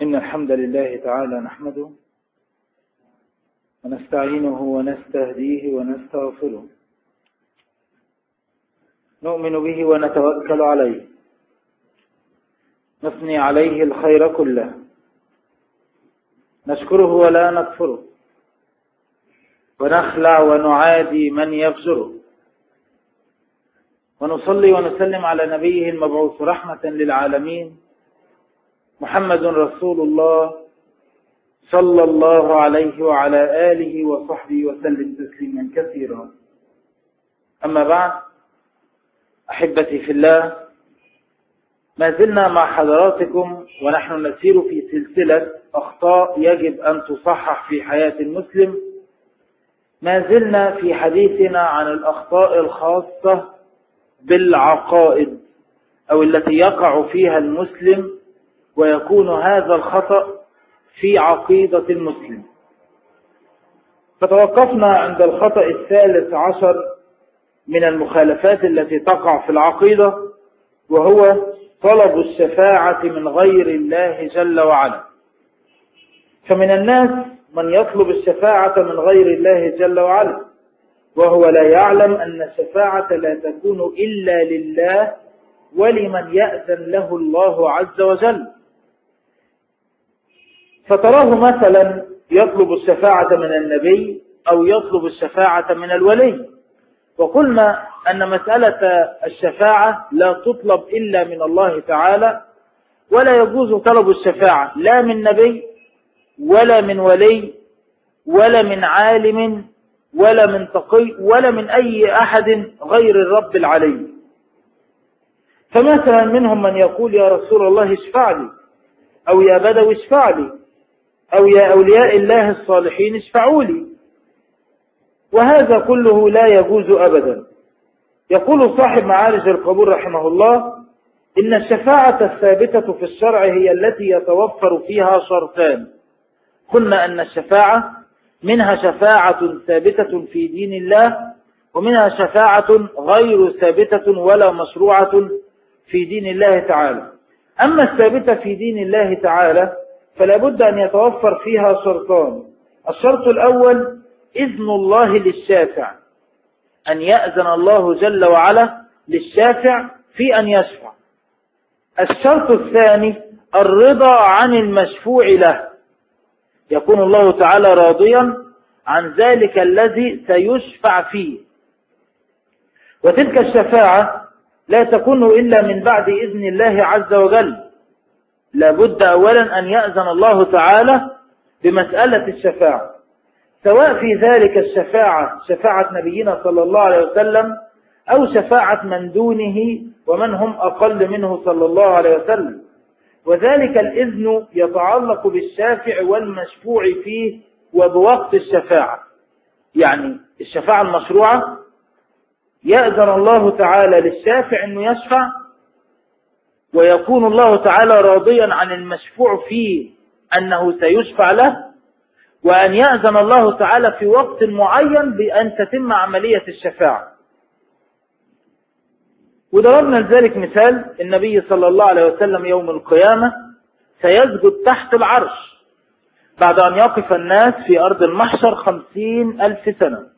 إن الحمد لله تعالى نحمده ونستعينه ونستهديه ونستغفره نؤمن به ونتوكل عليه نثني عليه الخير كله نشكره ولا نكفره ونخلع ونعادي من يفجره ونصلي ونسلم على نبيه المبعوث رحمة للعالمين محمد رسول الله صلى الله عليه وعلى آله وصحبه وسلم تسليما كثيرا أما بعد أحبتي في الله ما زلنا مع حضراتكم ونحن نسير في سلسلة أخطاء يجب أن تصحح في حياة المسلم ما زلنا في حديثنا عن الأخطاء الخاصة بالعقائد أو التي يقع فيها المسلم ويكون هذا الخطأ في عقيدة المسلم فتوقفنا عند الخطأ الثالث عشر من المخالفات التي تقع في العقيدة وهو طلب الشفاعة من غير الله جل وعلا فمن الناس من يطلب الشفاعة من غير الله جل وعلا وهو لا يعلم أن الشفاعة لا تكون إلا لله ولمن يأذن له الله عز وجل فتراه مثلا يطلب الشفاعة من النبي أو يطلب الشفاعة من الولي وقلنا أن مسألة الشفاعة لا تطلب إلا من الله تعالى ولا يجوز طلب الشفاعة لا من نبي ولا من ولي ولا من عالم ولا من تقي ولا من أي أحد غير الرب العلي فمثلا منهم من يقول يا رسول الله اشفع لي أو يا بدوي اشفع لي أو يا أولياء الله الصالحين اشفعوا لي وهذا كله لا يجوز أبدا يقول صاحب معارج القبور رحمه الله إن الشفاعة الثابتة في الشرع هي التي يتوفر فيها شرطان قلنا أن الشفاعة منها شفاعة ثابتة في دين الله ومنها شفاعة غير ثابتة ولا مشروعة في دين الله تعالى أما الثابتة في دين الله تعالى فلا بد أن يتوفر فيها شرطان الشرط الأول إذن الله للشافع أن يأذن الله جل وعلا للشافع في أن يشفع الشرط الثاني الرضا عن المشفوع له يكون الله تعالى راضيا عن ذلك الذي سيشفع فيه وتلك الشفاعة لا تكون إلا من بعد إذن الله عز وجل لابد أولا أن يأذن الله تعالى بمسألة الشفاعة سواء في ذلك الشفاعة شفاعة نبينا صلى الله عليه وسلم أو شفاعة من دونه ومن هم أقل منه صلى الله عليه وسلم وذلك الإذن يتعلق بالشافع والمشفوع فيه وبوقت الشفاعة يعني الشفاعة المشروعة يأذن الله تعالى للشافع أنه يشفع ويكون الله تعالى راضيا عن المشفوع فيه أنه سيشفع له وأن يأذن الله تعالى في وقت معين بأن تتم عملية الشفاعة وضربنا لذلك مثال النبي صلى الله عليه وسلم يوم القيامة سيسجد تحت العرش بعد أن يقف الناس في أرض المحشر خمسين ألف سنة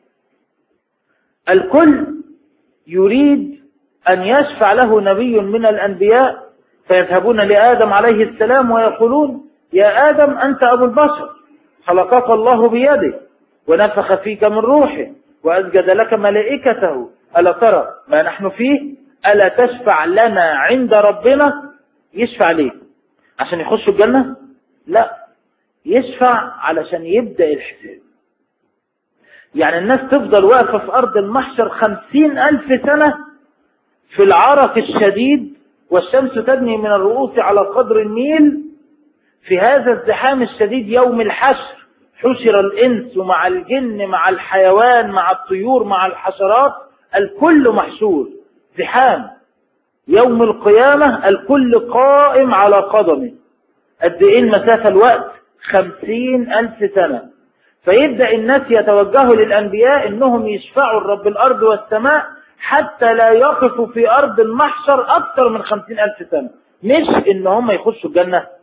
الكل يريد أن يشفع له نبي من الأنبياء فيذهبون لآدم عليه السلام ويقولون يا آدم أنت أبو البشر خلقك الله بيده ونفخ فيك من روحه وأسجد لك ملائكته ألا ترى ما نحن فيه ألا تشفع لنا عند ربنا يشفع ليه عشان يخش الجنة لا يشفع علشان يبدأ الحساب يعني الناس تفضل واقفة في أرض المحشر خمسين ألف سنة في العرق الشديد والشمس تدني من الرؤوس على قدر الميل في هذا الزحام الشديد يوم الحشر حشر الإنس مع الجن مع الحيوان مع الطيور مع الحشرات الكل محشور زحام يوم القيامة الكل قائم على قدمه قد ايه المسافة الوقت خمسين ألف سنة فيبدأ الناس يتوجهوا للأنبياء إنهم يشفعوا الرب الأرض والسماء حتى لا يقفوا في أرض المحشر أكثر من خمسين ألف سنة مش إن هم يخشوا الجنة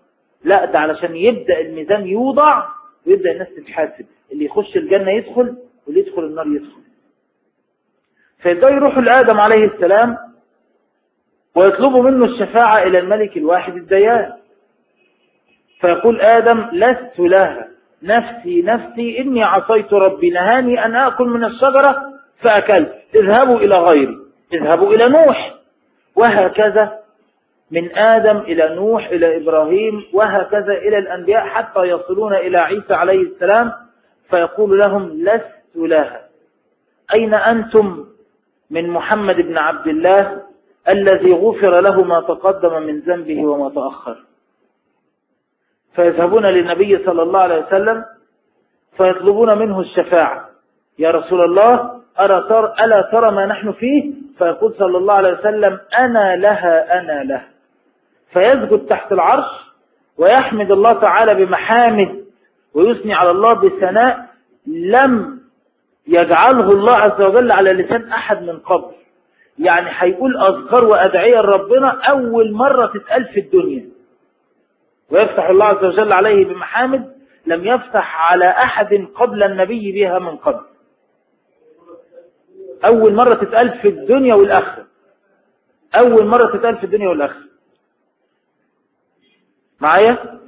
لا ده علشان يبدأ الميزان يوضع ويبدأ الناس تتحاسب اللي يخش الجنة يدخل واللي يدخل النار يدخل فيبدأوا يروحوا لآدم عليه السلام ويطلبوا منه الشفاعة إلى الملك الواحد الديان فيقول آدم لست لها نفسي نفسي إني عصيت ربي نهاني أن أكل من الشجرة فأكلت اذهبوا إلى غيري اذهبوا إلى نوح وهكذا من آدم إلى نوح إلى إبراهيم وهكذا إلى الأنبياء حتى يصلون إلى عيسى عليه السلام فيقول لهم لست لها أين أنتم من محمد بن عبد الله الذي غفر له ما تقدم من ذنبه وما تأخر فيذهبون للنبي صلى الله عليه وسلم فيطلبون منه الشفاعة يا رسول الله ألا ترى, ألا ترى ما نحن فيه فيقول صلى الله عليه وسلم أنا لها أنا لها فيسجد تحت العرش ويحمد الله تعالى بمحامد ويثني على الله بثناء لم يجعله الله عز وجل على لسان أحد من قبل يعني هيقول أذكار وأدعية لربنا أول مرة تتقال في الدنيا ويفتح الله عز وجل عليه بمحامد لم يفتح على أحد قبل النبي بها من قبل أول مرة تتقال في الدنيا والآخرة أول مرة تتقال في الدنيا والآخرة معايا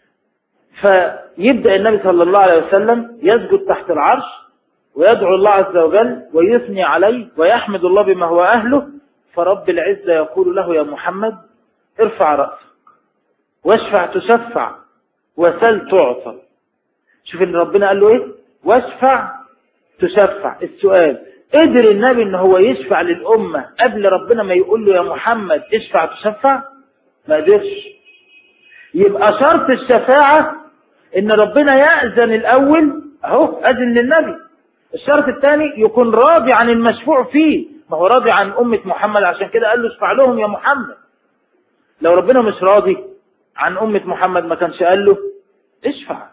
فيبدأ النبي صلى الله عليه وسلم يسجد تحت العرش ويدعو الله عز وجل ويثني عليه ويحمد الله بما هو أهله فرب العزة يقول له يا محمد ارفع رأسك واشفع تشفع وسل تعطى شوف ان ربنا قال له ايه واشفع تشفع السؤال قدر النبي ان هو يشفع للأمة قبل ربنا ما يقول له يا محمد اشفع تشفع ما قدرش يبقى شرط الشفاعة ان ربنا يأذن الاول اهو اذن للنبي الشرط الثاني يكون راضي عن المشفوع فيه ما هو راضي عن أمة محمد عشان كده قال له اشفع لهم يا محمد لو ربنا مش راضي عن أمة محمد ما كانش قال له اشفع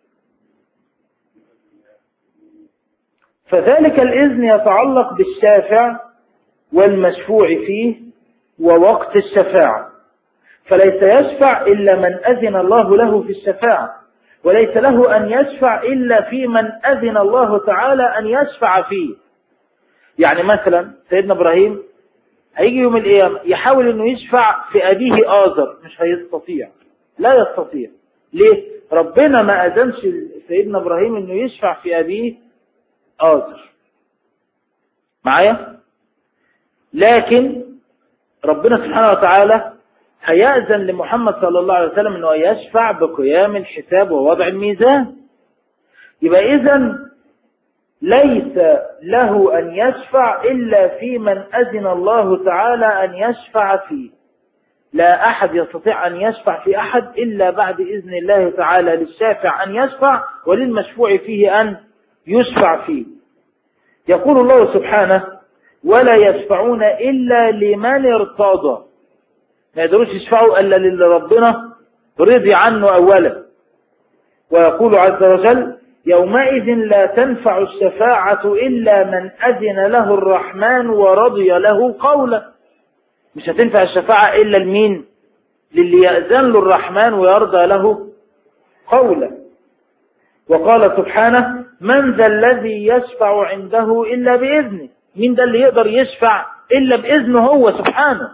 فذلك الإذن يتعلق بالشافع والمشفوع فيه ووقت الشفاعة فليس يشفع إلا من أذن الله له في الشفاعة وليس له أن يشفع إلا في من أذن الله تعالى أن يشفع فيه يعني مثلا سيدنا إبراهيم هيجي يوم القيامة يحاول أنه يشفع في أبيه آذر مش هيستطيع لا يستطيع ليه؟ ربنا ما أذنش سيدنا إبراهيم أنه يشفع في أبيه آذر معايا؟ لكن ربنا سبحانه وتعالى هيأذن لمحمد صلى الله عليه وسلم أنه يشفع بقيام الحساب ووضع الميزان يبقى إذن ليس له أن يشفع إلا في من أذن الله تعالى أن يشفع فيه لا أحد يستطيع أن يشفع في أحد إلا بعد إذن الله تعالى للشافع أن يشفع وللمشفوع فيه أن يشفع فيه يقول الله سبحانه ولا يشفعون إلا لمن ارتضى ما يقدروش يشفعوا إلا للي ربنا رضي عنه أولا ويقول عز وجل يومئذ لا تنفع الشفاعة إلا من أذن له الرحمن ورضي له قولا مش هتنفع الشفاعة إلا لمين للي يأذن له الرحمن ويرضى له قولا وقال سبحانه من ذا الذي يشفع عنده إلا بإذنه مين ده اللي يقدر يشفع إلا بإذنه هو سبحانه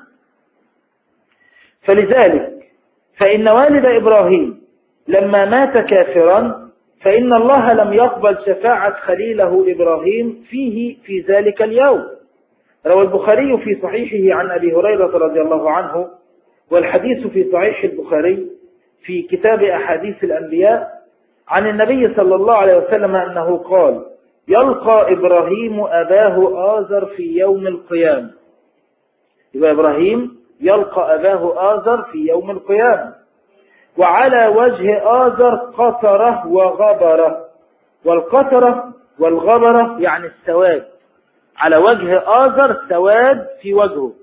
فلذلك فإن والد إبراهيم لما مات كافرا فإن الله لم يقبل شفاعة خليله إبراهيم فيه في ذلك اليوم روى البخاري في صحيحه عن أبي هريرة رضي الله عنه والحديث في صحيح البخاري في كتاب أحاديث الأنبياء عن النبي صلى الله عليه وسلم أنه قال يلقى إبراهيم أباه آزر في يوم القيامة يبقى إبراهيم يلقى أباه آزر في يوم القيامة وعلى وجه آزر قطرة وغبرة والقطرة والغبرة يعني السواد على وجه آزر سواد في وجهه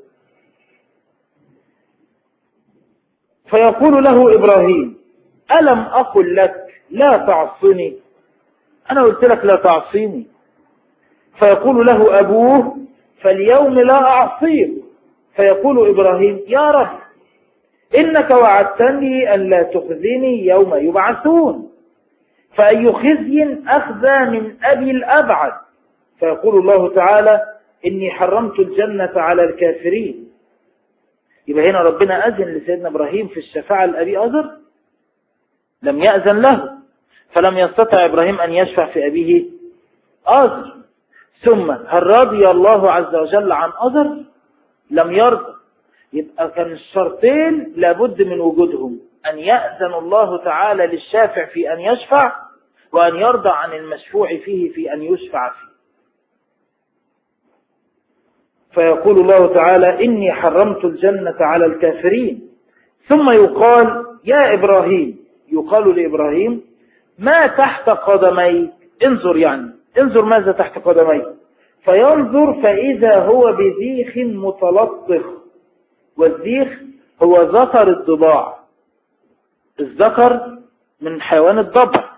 فيقول له إبراهيم ألم أقل لك لا تعصني أنا قلت لك لا تعصيني فيقول له أبوه فاليوم لا أعصيك فيقول إبراهيم يا رب إنك وعدتني أن لا تخزني يوم يبعثون فأي خزي أخذى من أبي الأبعد فيقول الله تعالى إني حرمت الجنة على الكافرين يبقى هنا ربنا أذن لسيدنا إبراهيم في الشفاعة لأبي أذر لم يأذن له فلم يستطع إبراهيم أن يشفع في أبيه أذر ثم هل رضي الله عز وجل عن أذر لم يرضى يبقى كان الشرطين لابد من وجودهم أن يأذن الله تعالى للشافع في أن يشفع وأن يرضى عن المشفوع فيه في أن يشفع فيه فيقول الله تعالى إني حرمت الجنة على الكافرين ثم يقال يا إبراهيم يقال لإبراهيم ما تحت قدميك انظر يعني انظر ماذا تحت قدميك فينظر فإذا هو بذيخ متلطخ والذيخ هو ذكر الضباع الذكر من حيوان الضبع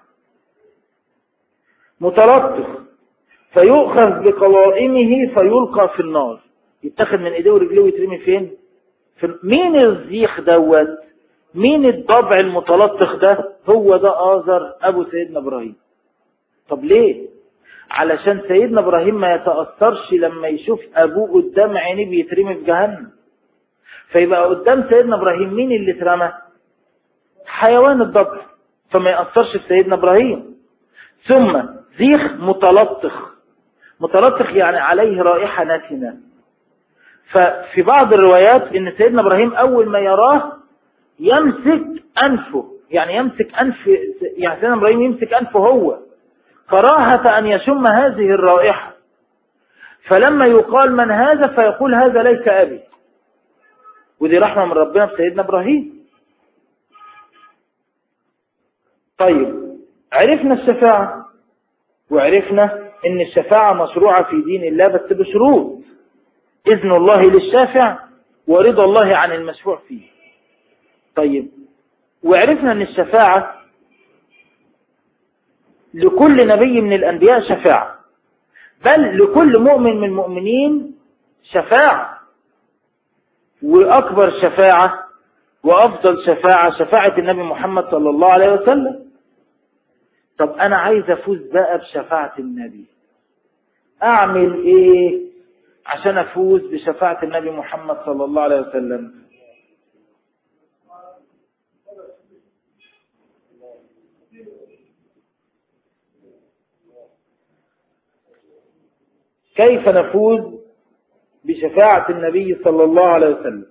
متلطخ فيؤخذ بقوائمه فيلقى في النار يتخذ من ايديه ورجليه ويترمي فين في مين الزيخ دوت مين الضبع المتلطخ ده هو ده آذر أبو سيدنا إبراهيم طب ليه علشان سيدنا إبراهيم ما يتأثرش لما يشوف أبوه قدام عينيه بيترمي في جهنم فيبقى قدام سيدنا إبراهيم مين اللي اترمى حيوان الضبع فما يأثرش في سيدنا إبراهيم ثم زيخ متلطخ متلطخ يعني عليه رائحة نتنة ففي بعض الروايات ان سيدنا ابراهيم اول ما يراه يمسك انفه يعني يمسك انف يعني سيدنا ابراهيم يمسك انفه هو كراهة ان يشم هذه الرائحة فلما يقال من هذا فيقول هذا ليس ابي ودي رحمة من ربنا بسيدنا ابراهيم طيب عرفنا الشفاعة وعرفنا ان الشفاعة مشروعة في دين الله بس بشروط إذن الله للشافع ورضا الله عن المشفوع فيه طيب وعرفنا أن الشفاعة لكل نبي من الأنبياء شفاعة بل لكل مؤمن من المؤمنين شفاعة وأكبر شفاعة وأفضل شفاعة شفاعة النبي محمد صلى الله عليه وسلم طب أنا عايز أفوز بقى بشفاعة النبي أعمل إيه عشان أفوز بشفاعة النبي محمد صلى الله عليه وسلم كيف نفوز بشفاعة النبي صلى الله عليه وسلم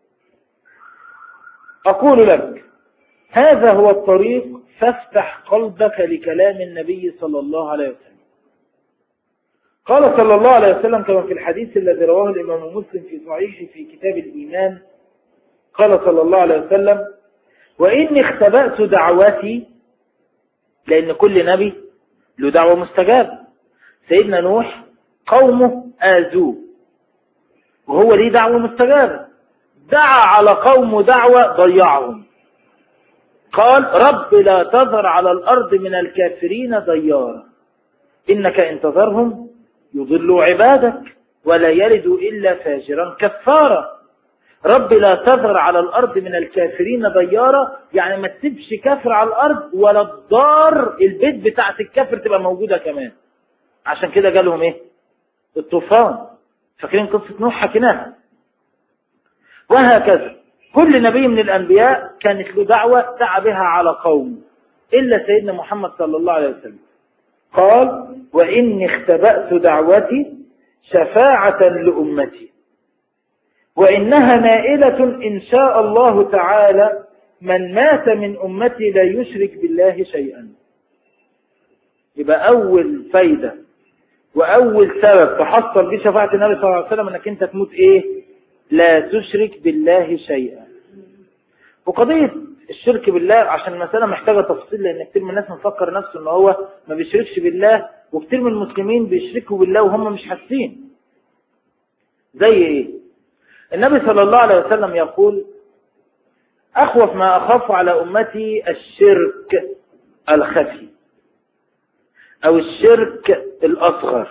أقول لك هذا هو الطريق فافتح قلبك لكلام النبي صلى الله عليه وسلم قال صلى الله عليه وسلم كما في الحديث الذي رواه الإمام مسلم في صحيحه في كتاب الإيمان قال صلى الله عليه وسلم وإني اختبأت دعوتي لأن كل نبي له دعوة مستجابة سيدنا نوح قومه آذوه وهو ليه دعوة مستجابة دعا على قوم دعوة ضيعهم قال رب لا تذر على الأرض من الكافرين ضيارا إنك إن تذرهم يضلوا عبادك ولا يلدوا إلا فاجرا كفارا رب لا تذر على الأرض من الكافرين ضيارا يعني ما تسيبش كافر على الأرض ولا الدار البيت بتاعت الكافر تبقى موجودة كمان عشان كده جالهم ايه الطوفان فاكرين قصة نوح حكيناها وهكذا كل نبي من الأنبياء كانت له دعوة دعا بها على قوم إلا سيدنا محمد صلى الله عليه وسلم قال وإني اختبأت دعوتي شفاعة لأمتي وإنها نائلة إن شاء الله تعالى من مات من أمتي لا يشرك بالله شيئا يبقى أول فايدة وأول سبب تحصل به شفاعة النبي صلى الله عليه وسلم أنك أنت تموت إيه لا تشرك بالله شيئا وقضية الشرك بالله عشان المسألة محتاجة تفصيل لأن كتير من الناس مفكر نفسه أنه هو ما بيشركش بالله وكتير من المسلمين بيشركوا بالله وهم مش حاسين زي إيه النبي صلى الله عليه وسلم يقول أخوف ما أخاف على أمتي الشرك الخفي أو الشرك الأصغر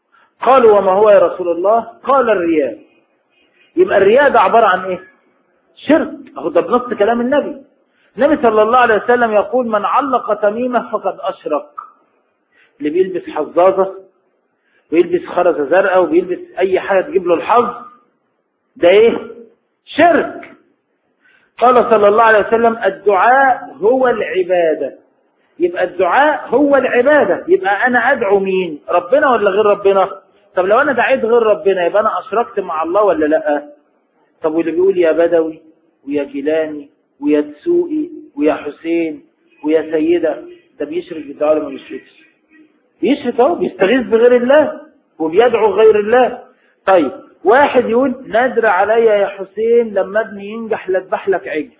قالوا وما هو يا رسول الله قال الرياء يبقى الرياء ده عبارة عن إيه شرك اهو ده بنص كلام النبي النبي صلى الله عليه وسلم يقول من علق تميمة فقد أشرك اللي بيلبس حظاظة ويلبس خرزة زرقاء وبيلبس أي حاجة تجيب له الحظ ده إيه شرك قال صلى الله عليه وسلم الدعاء هو العبادة يبقى الدعاء هو العبادة يبقى أنا أدعو مين ربنا ولا غير ربنا طب لو أنا دعيت غير ربنا يبقى أنا أشركت مع الله ولا لا طب واللي بيقول يا بدوي ويا جيلاني ويا دسوقي ويا حسين ويا سيدة ده بيشرك بالدعاء ولا ما بيشركش بيشرك اهو بيستغيث بغير الله وبيدعو غير الله طيب واحد يقول نادر عليا يا حسين لما ابني ينجح لذبح لك عجل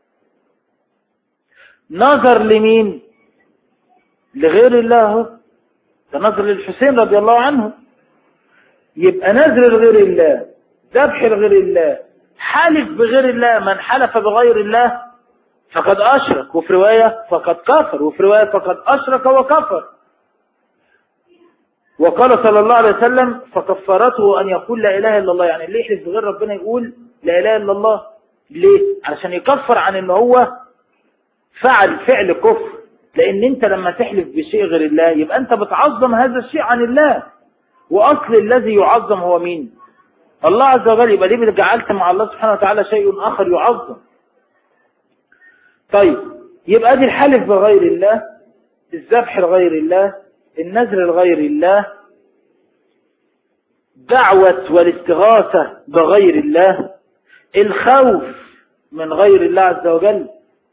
نظر لمين لغير الله اهو ده نظر للحسين رضي الله عنه يبقى نذر لغير الله ذبح لغير الله حلف بغير الله من حلف بغير الله فقد أشرك وفي رواية فقد كفر وفي رواية فقد أشرك وكفر وقال صلى الله عليه وسلم فكفرته أن يقول لا إله إلا الله يعني اللي يحلف بغير ربنا يقول لا إله إلا الله ليه؟ علشان يكفر عن أنه هو فعل فعل كفر لأن أنت لما تحلف بشيء غير الله يبقى أنت بتعظم هذا الشيء عن الله وأصل الذي يعظم هو مين؟ الله عز وجل يبقى ليه جعلت مع الله سبحانه وتعالى شيء آخر يعظم طيب يبقى دي الحلف بغير الله الذبح لغير الله النذر لغير الله دعوة والاستغاثة بغير الله الخوف من غير الله عز وجل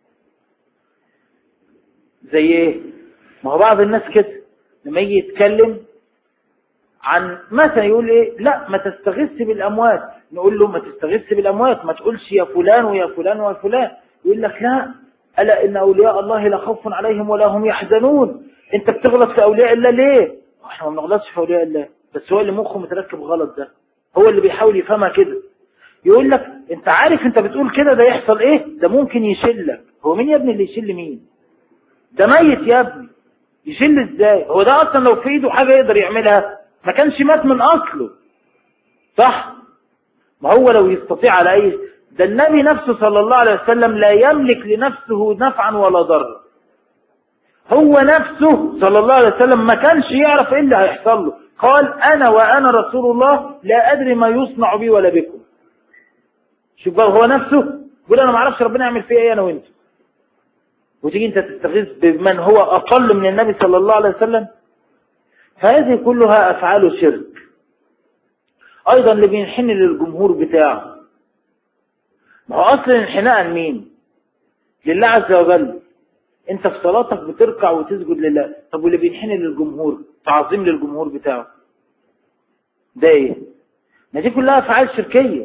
زي ايه ما هو بعض الناس كده لما يجي يتكلم عن مثلا يقول ايه لا ما تستغث بالاموات نقول له ما تستغث بالاموات ما تقولش يا فلان ويا فلان ويا فلان يقول لك لا ألا إن أولياء الله لا خوف عليهم ولا هم يحزنون أنت بتغلط في أولياء الله ليه احنا ما بنغلطش في أولياء الله بس هو اللي مخه متركب غلط ده هو اللي بيحاول يفهمها كده يقول لك انت عارف انت بتقول كده ده يحصل ايه ده ممكن يشلك هو مين يا ابني اللي يشل مين ده ميت يا ابني يشل ازاي هو ده اصلا لو في ايده حاجة يقدر يعملها ما كانش مات من اصله صح ما هو لو يستطيع على اي ده النبي نفسه صلى الله عليه وسلم لا يملك لنفسه نفعا ولا ضرا هو نفسه صلى الله عليه وسلم ما كانش يعرف ايه اللي هيحصل له قال انا وانا رسول الله لا ادري ما يصنع بي ولا بكم شوف بقى هو نفسه يقول انا ما اعرفش ربنا يعمل فيا ايه انا وانت وتيجي انت تستغيث بمن هو اقل من النبي صلى الله عليه وسلم فهذه كلها افعال شرك ايضا اللي بينحن للجمهور بتاعه ما هو اصل الانحناء لمين لله عز وجل انت في صلاتك بتركع وتسجد لله طب واللي بينحني للجمهور تعظيم للجمهور بتاعه ده ايه ما دي كلها افعال شركيه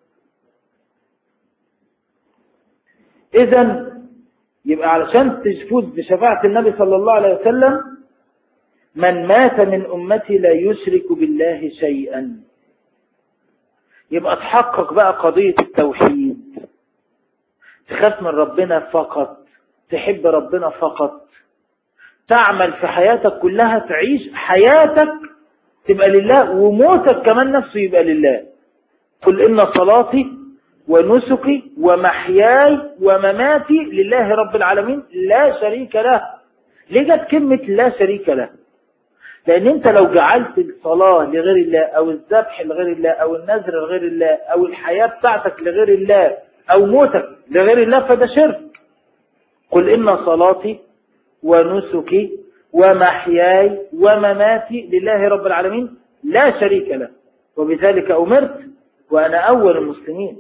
اذا يبقى علشان تفوز بشفاعة النبي صلى الله عليه وسلم من مات من أمتي لا يشرك بالله شيئا يبقى تحقق بقى قضية التوحيد تخاف من ربنا فقط تحب ربنا فقط تعمل في حياتك كلها تعيش حياتك تبقى لله وموتك كمان نفسه يبقى لله قل إن صلاتي ونسكي ومحياي ومماتي لله رب العالمين لا شريك له ليه جت كلمة لا شريك له لأن أنت لو جعلت الصلاة لغير الله أو الذبح لغير الله أو النذر لغير الله أو الحياة بتاعتك لغير الله أو موتك لغير الله فده شرك قل إن صلاتي ونسكي ومحياي ومماتي لله رب العالمين لا شريك له وبذلك أمرت وأنا أول المسلمين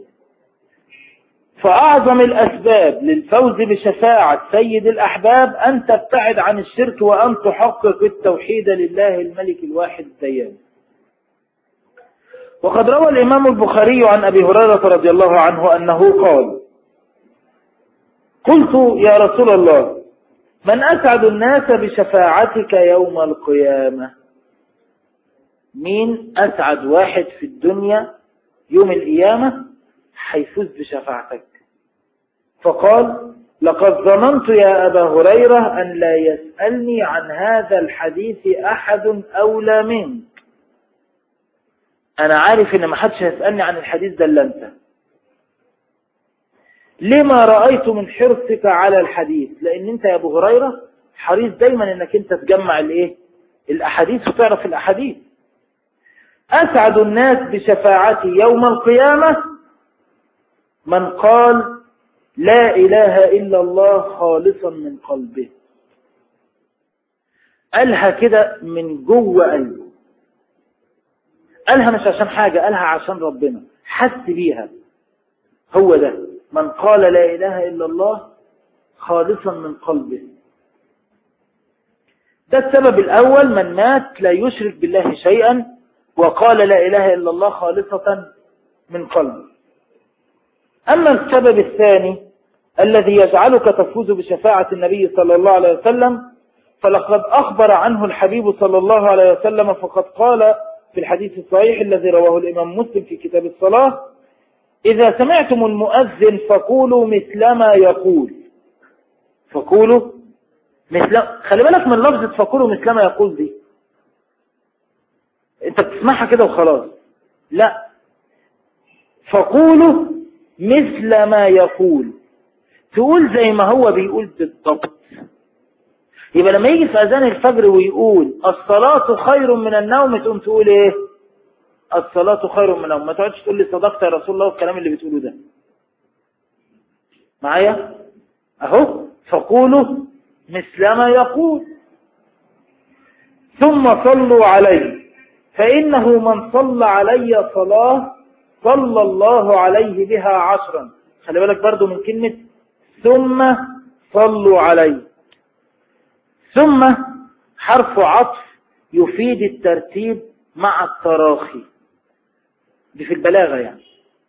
فأعظم الأسباب للفوز بشفاعة سيد الأحباب أن تبتعد عن الشرك وأن تحقق التوحيد لله الملك الواحد الديان وقد روى الإمام البخاري عن أبي هريرة رضي الله عنه أنه قال قلت يا رسول الله من أسعد الناس بشفاعتك يوم القيامة مين أسعد واحد في الدنيا يوم القيامة حيفوز بشفاعتك فقال لقد ظننت يا أبا هريرة أن لا يسألني عن هذا الحديث أحد أولى منك أنا عارف إن ما حدش هيسألني عن الحديث ده إلا أنت لما رأيت من حرصك على الحديث لأن أنت يا أبو هريرة حريص دايما أنك أنت تجمع الإيه الأحاديث وتعرف الأحاديث أسعد الناس بشفاعتي يوم القيامة من قال لا إله إلا الله خالصا من قلبه قالها كده من جوه قلبه قالها مش عشان حاجة قالها عشان ربنا حس بيها هو ده من قال لا إله إلا الله خالصا من قلبه ده السبب الأول من مات لا يشرك بالله شيئا وقال لا إله إلا الله خالصة من قلبه أما السبب الثاني الذي يجعلك تفوز بشفاعة النبي صلى الله عليه وسلم فلقد أخبر عنه الحبيب صلى الله عليه وسلم فقد قال في الحديث الصحيح الذي رواه الإمام مسلم في كتاب الصلاة إذا سمعتم المؤذن فقولوا مثل ما يقول فقولوا مثل خلي بالك من لفظة فقولوا مثل ما يقول دي انت بتسمعها كده وخلاص لا فقولوا مثل ما يقول تقول زي ما هو بيقول بالضبط يبقى لما يجي في أذان الفجر ويقول الصلاة خير من النوم تقوم تقول ايه الصلاة خير من النوم ما تقعدش تقول لي صدقت يا رسول الله والكلام اللي بتقوله ده معايا اهو فقولوا مثل ما يقول ثم صلوا عليه فإنه من صلى علي صلاة صلى الله عليه بها عشرا خلي بالك برضو من كلمة ثم صلوا عليه ثم حرف عطف يفيد الترتيب مع التراخي دي في البلاغة يعني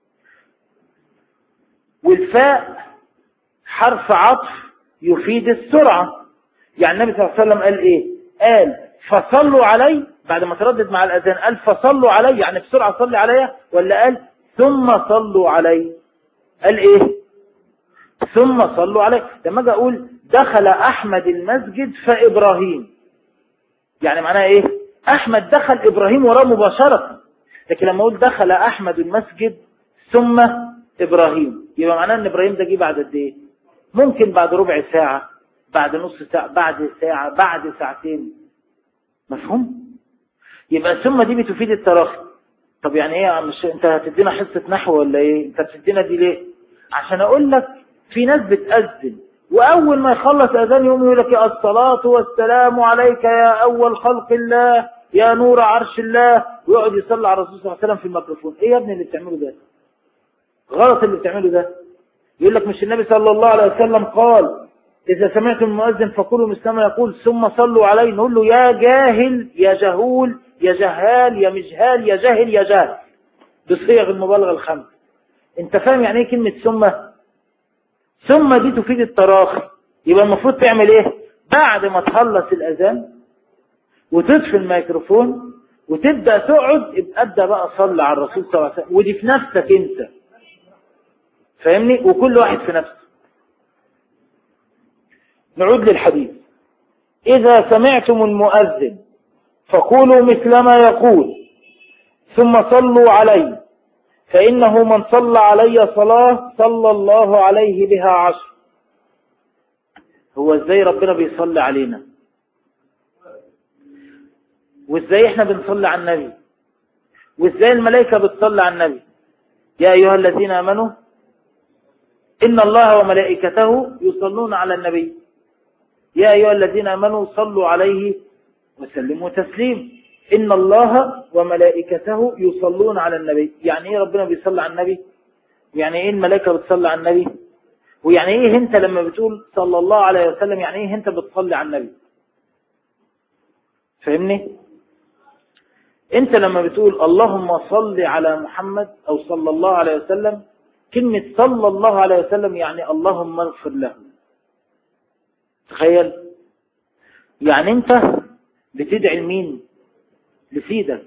والفاء حرف عطف يفيد السرعة يعني النبي صلى الله عليه وسلم قال ايه قال فصلوا علي بعد ما تردد مع الأذان قال فصلوا علي يعني بسرعة صلي علي ولا قال ثم صلوا علي قال ايه ثم صلوا عليه لما اجي اقول دخل احمد المسجد فابراهيم يعني معناها ايه احمد دخل ابراهيم وراه مباشرة لكن لما اقول دخل احمد المسجد ثم ابراهيم يبقى معناه ان ابراهيم ده جه بعد قد ايه ممكن بعد ربع ساعة بعد نص ساعة بعد ساعة بعد ساعتين مفهوم يبقى ثم دي بتفيد التراخي طب يعني ايه مش انت هتدينا حصة نحو ولا ايه انت بتدينا دي ليه عشان اقول لك في ناس بتأذن وأول ما يخلص أذان يوم يقول لك الصلاة والسلام عليك يا أول خلق الله يا نور عرش الله ويقعد يصلي على الرسول صلى الله عليه وسلم في الميكروفون إيه يا ابني اللي بتعمله ده غلط اللي بتعمله ده يقول لك مش النبي صلى الله عليه وسلم قال إذا سمعتم المؤذن فقولوا مثل ما يقول ثم صلوا عليه نقول له يا جاهل يا جهول يا جهال يا مجهال يا جاهل يا جاهل بصيغ المبالغة الخمس انت فاهم يعني ايه كلمة ثم ثم دي تفيد التراخي يبقى المفروض تعمل ايه بعد ما تخلص الاذان وتطفي الميكروفون وتبدأ تقعد يبقى ابدأ بقى صلي على الرسول صلى الله عليه وسلم ودي في نفسك انت فاهمني وكل واحد في نفسه نعود للحديث إذا سمعتم المؤذن فقولوا مثل ما يقول ثم صلوا عليه فإنه من صلى علي صلاة صلى الله عليه بها عشر هو ازاي ربنا بيصلي علينا وازاي احنا بنصلي على النبي وازاي الملائكة بتصلي على النبي يا أيها الذين آمنوا إن الله وملائكته يصلون على النبي يا أيها الذين آمنوا صلوا عليه وسلموا تسليم إن الله وملائكته يصلون على النبي يعني إيه ربنا بيصلي على النبي يعني إيه الملائكة بتصلي على النبي ويعني إيه أنت لما بتقول صلى الله عليه وسلم يعني إيه أنت بتصلي على النبي فاهمني أنت لما بتقول اللهم صل على محمد أو صلى الله عليه وسلم كلمة صلى الله عليه وسلم يعني اللهم اغفر له تخيل يعني أنت بتدعي لمين لسيدك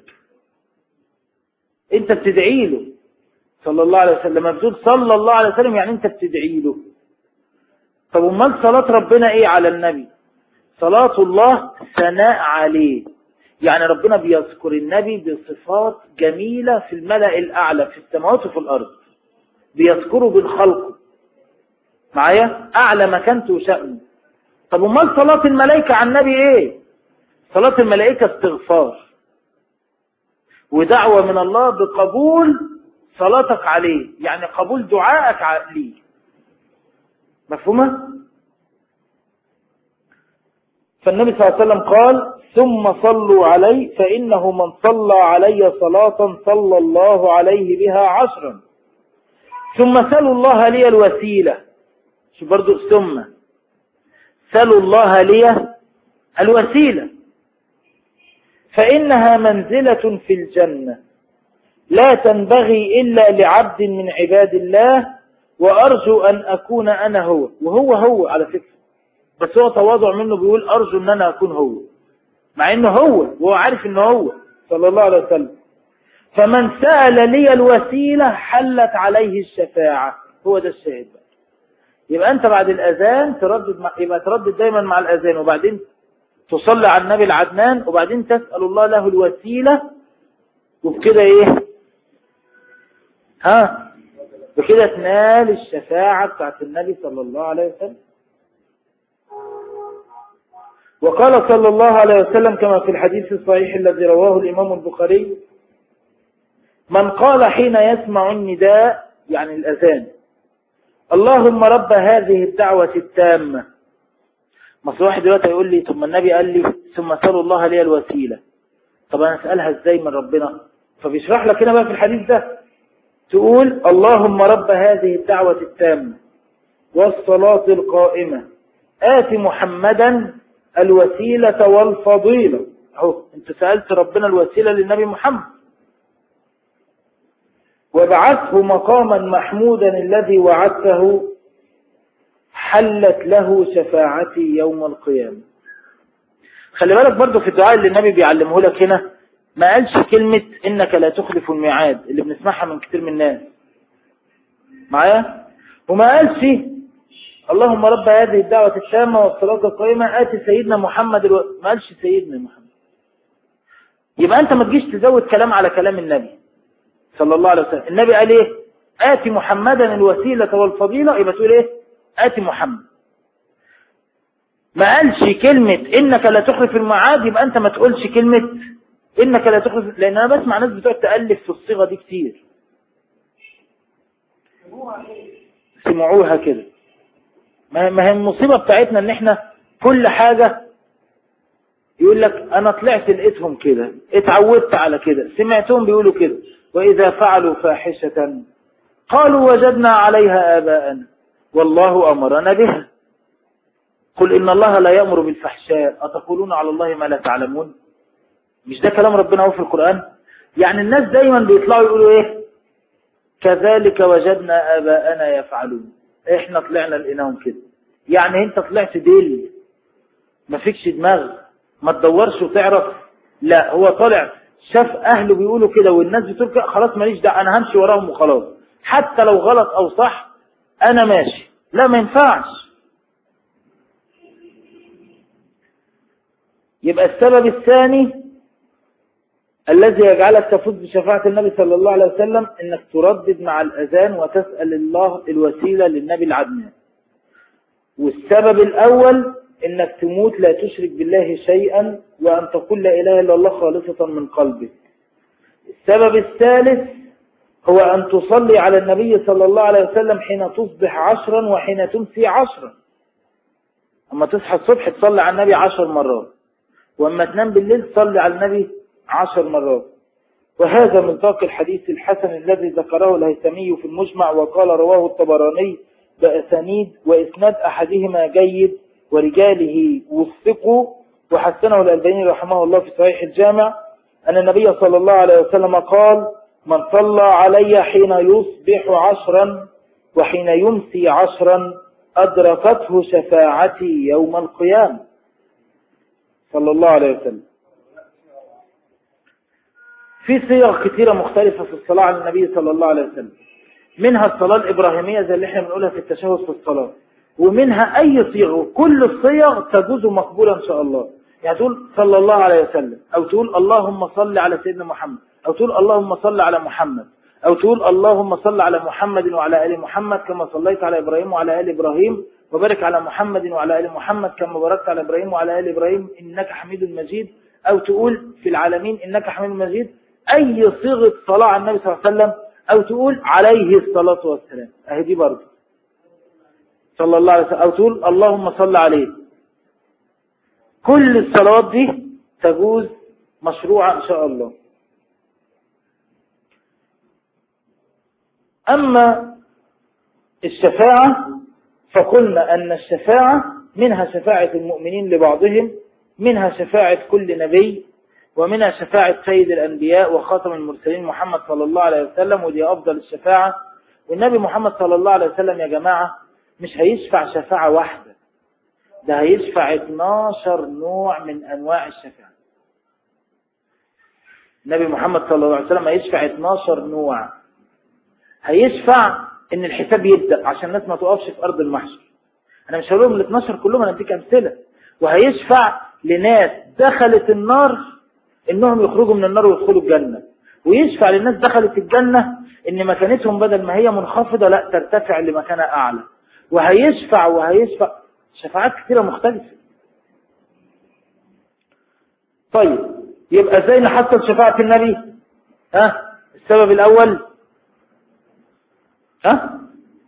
انت بتدعي له صلى الله عليه وسلم لما بتقول صلى الله عليه وسلم يعني انت بتدعي له طب امال صلاة ربنا ايه على النبي صلاة الله ثناء عليه يعني ربنا بيذكر النبي بصفات جميلة في الملأ الأعلى في السماوات وفي الأرض بيذكره بالخلق معايا أعلى مكانته وشأنه طب امال صلاة الملائكة على النبي ايه صلاة الملائكة استغفار ودعوة من الله بقبول صلاتك عليه يعني قبول دعائك عليه مفهومة فالنبي صلى الله عليه وسلم قال ثم صلوا علي فإنه من صلى علي صلاة صلى الله عليه بها عشرا ثم سلوا الله لي الوسيلة شو برضو ثم سلوا الله لي الوسيلة فإنها منزلة في الجنة لا تنبغي إلا لعبد من عباد الله وأرجو أن أكون أنا هو وهو هو على فكرة بس هو تواضع منه بيقول أرجو أن أنا أكون هو مع أنه هو وهو عارف أنه هو صلى الله عليه وسلم فمن سأل لي الوسيلة حلت عليه الشفاعة هو ده الشاهد بقى يبقى أنت بعد الأذان تردد مع... يبقى تردد دايما مع الأذان وبعدين تصلي على النبي العدنان وبعدين تسأل الله له الوسيلة وبكده إيه ها بكده تنال الشفاعة بتاعت النبي صلى الله عليه وسلم وقال صلى الله عليه وسلم كما في الحديث الصحيح الذي رواه الإمام البخاري من قال حين يسمع النداء يعني الأذان اللهم رب هذه الدعوة التامة مصر واحد دلوقتي يقول لي ثم النبي قال لي ثم سألوا الله لي الوسيلة طب أنا أسألها إزاي من ربنا فبيشرح لك هنا بقى في الحديث ده تقول اللهم رب هذه الدعوة التامة والصلاة القائمة آت محمدا الوسيلة والفضيلة اهو انت سألت ربنا الوسيلة للنبي محمد وابعثه مقاما محمودا الذي وعدته حلت له شفاعتي يوم القيامة خلي بالك برضو في الدعاء اللي النبي بيعلمه لك هنا ما قالش كلمة إنك لا تخلف الميعاد اللي بنسمعها من كتير من الناس معايا وما قالش اللهم رب هذه الدعوة التامة والصلاة القائمة آتي سيدنا محمد الو... ما قالش سيدنا محمد يبقى أنت ما تجيش تزود كلام على كلام النبي صلى الله عليه وسلم النبي قال إيه آتي محمدا الوسيلة والفضيلة يبقى تقول إيه آتي محمد ما قالش كلمة إنك لا تخلف الميعاد يبقى أنت ما تقولش كلمة إنك لا تخلف لأن أنا بسمع ناس بتقعد تألف في الصيغة دي كتير سمعوها كده ما هي المصيبة بتاعتنا ان احنا كل حاجة يقول لك انا طلعت لقيتهم كده اتعودت على كده سمعتهم بيقولوا كده واذا فعلوا فاحشة قالوا وجدنا عليها آباءنا والله أمرنا بها قل إن الله لا يأمر بالفحشاء أتقولون على الله ما لا تعلمون مش ده كلام ربنا هو في القرآن يعني الناس دايما بيطلعوا يقولوا ايه كذلك وجدنا آباءنا يفعلون احنا طلعنا لقيناهم كده يعني انت طلعت ديل ما فيكش دماغ ما تدورش وتعرف لا هو طالع شاف اهله بيقولوا كده والناس بتقول كده خلاص ماليش دعوه انا همشي وراهم وخلاص حتى لو غلط او صح انا ماشي لا ما ينفعش يبقى السبب الثاني الذي يجعلك تفوز بشفاعة النبي صلى الله عليه وسلم انك تردد مع الاذان وتسأل الله الوسيلة للنبي العدنان والسبب الاول انك تموت لا تشرك بالله شيئا وان تقول لا اله الا الله خالصة من قلبك السبب الثالث هو ان تصلي على النبي صلى الله عليه وسلم حين تصبح عشرا وحين تمسي عشرا اما تصحى الصبح تصلي على النبي عشر مرات واما تنام بالليل تصلي على النبي عشر مرات وهذا مصداق الحديث الحسن الذي ذكره الهيثمي في المجمع وقال رواه الطبراني بأسانيد وإسناد أحدهما جيد ورجاله وثقوا وحسنه الألباني رحمه الله في صحيح الجامع أن النبي صلى الله عليه وسلم قال من صلى علي حين يصبح عشرا وحين يمسي عشرا أدركته شفاعتي يوم القيامة صلى الله عليه وسلم في صيغ كثيرة مختلفة في الصلاة على النبي صلى الله عليه وسلم منها الصلاة الإبراهيمية زي اللي احنا بنقولها في التشهد في الصلاة ومنها أي صيغة وكل الصيغ تجوز مقبولة إن شاء الله يعني تقول صلى الله عليه وسلم أو تقول اللهم صل على سيدنا محمد أو تقول اللهم صل على محمد أو تقول اللهم صل على محمد وعلى آل محمد كما صليت على إبراهيم وعلى آل إبراهيم وبارك على محمد وعلى آل محمد كما باركت على إبراهيم وعلى آل إبراهيم إنك حميد مجيد أو تقول في العالمين إنك حميد مجيد أي صيغة صلاة على النبي صلى الله عليه وسلم أو تقول عليه الصلاة والسلام أهي دي برضه صلى الله عليه وسلم أو تقول اللهم صل عليه كل الصلوات دي تجوز مشروعة إن شاء الله أما الشفاعة فقلنا أن الشفاعة منها شفاعة المؤمنين لبعضهم منها شفاعة كل نبي ومنها شفاعة سيد الأنبياء وخاتم المرسلين محمد صلى الله عليه وسلم ودي أفضل الشفاعة والنبي محمد صلى الله عليه وسلم يا جماعة مش هيشفع شفاعة واحدة ده هيشفع 12 نوع من أنواع الشفاعة النبي محمد صلى الله عليه وسلم هيشفع 12 نوع هيشفع ان الحساب يبدأ عشان الناس ما تقفش في أرض المحشر أنا مش هقولهم ال 12 كلهم أنا أديك أمثلة وهيشفع لناس دخلت النار إنهم يخرجوا من النار ويدخلوا الجنة ويشفع للناس دخلت الجنة إن مكانتهم بدل ما هي منخفضة لا ترتفع لمكانة أعلى وهيشفع وهيشفع شفاعات كثيرة مختلفة طيب يبقى ازاي نحصل شفاعة النبي ها السبب الأول ها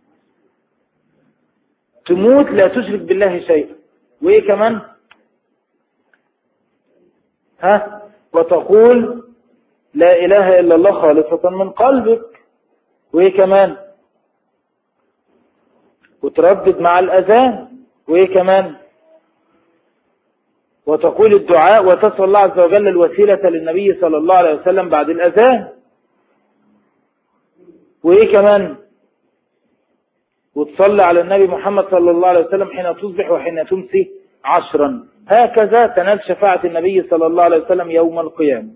تموت لا تشرك بالله شيئا وايه كمان ها وتقول لا إله إلا الله خالصة من قلبك وايه كمان وتردد مع الأذان وايه كمان وتقول الدعاء وتسأل الله عز وجل الوسيلة للنبي صلى الله عليه وسلم بعد الأذان وإيه كمان وتصلي على النبي محمد صلى الله عليه وسلم حين تصبح وحين تمسي عشرا هكذا تنال شفاعة النبي صلى الله عليه وسلم يوم القيامة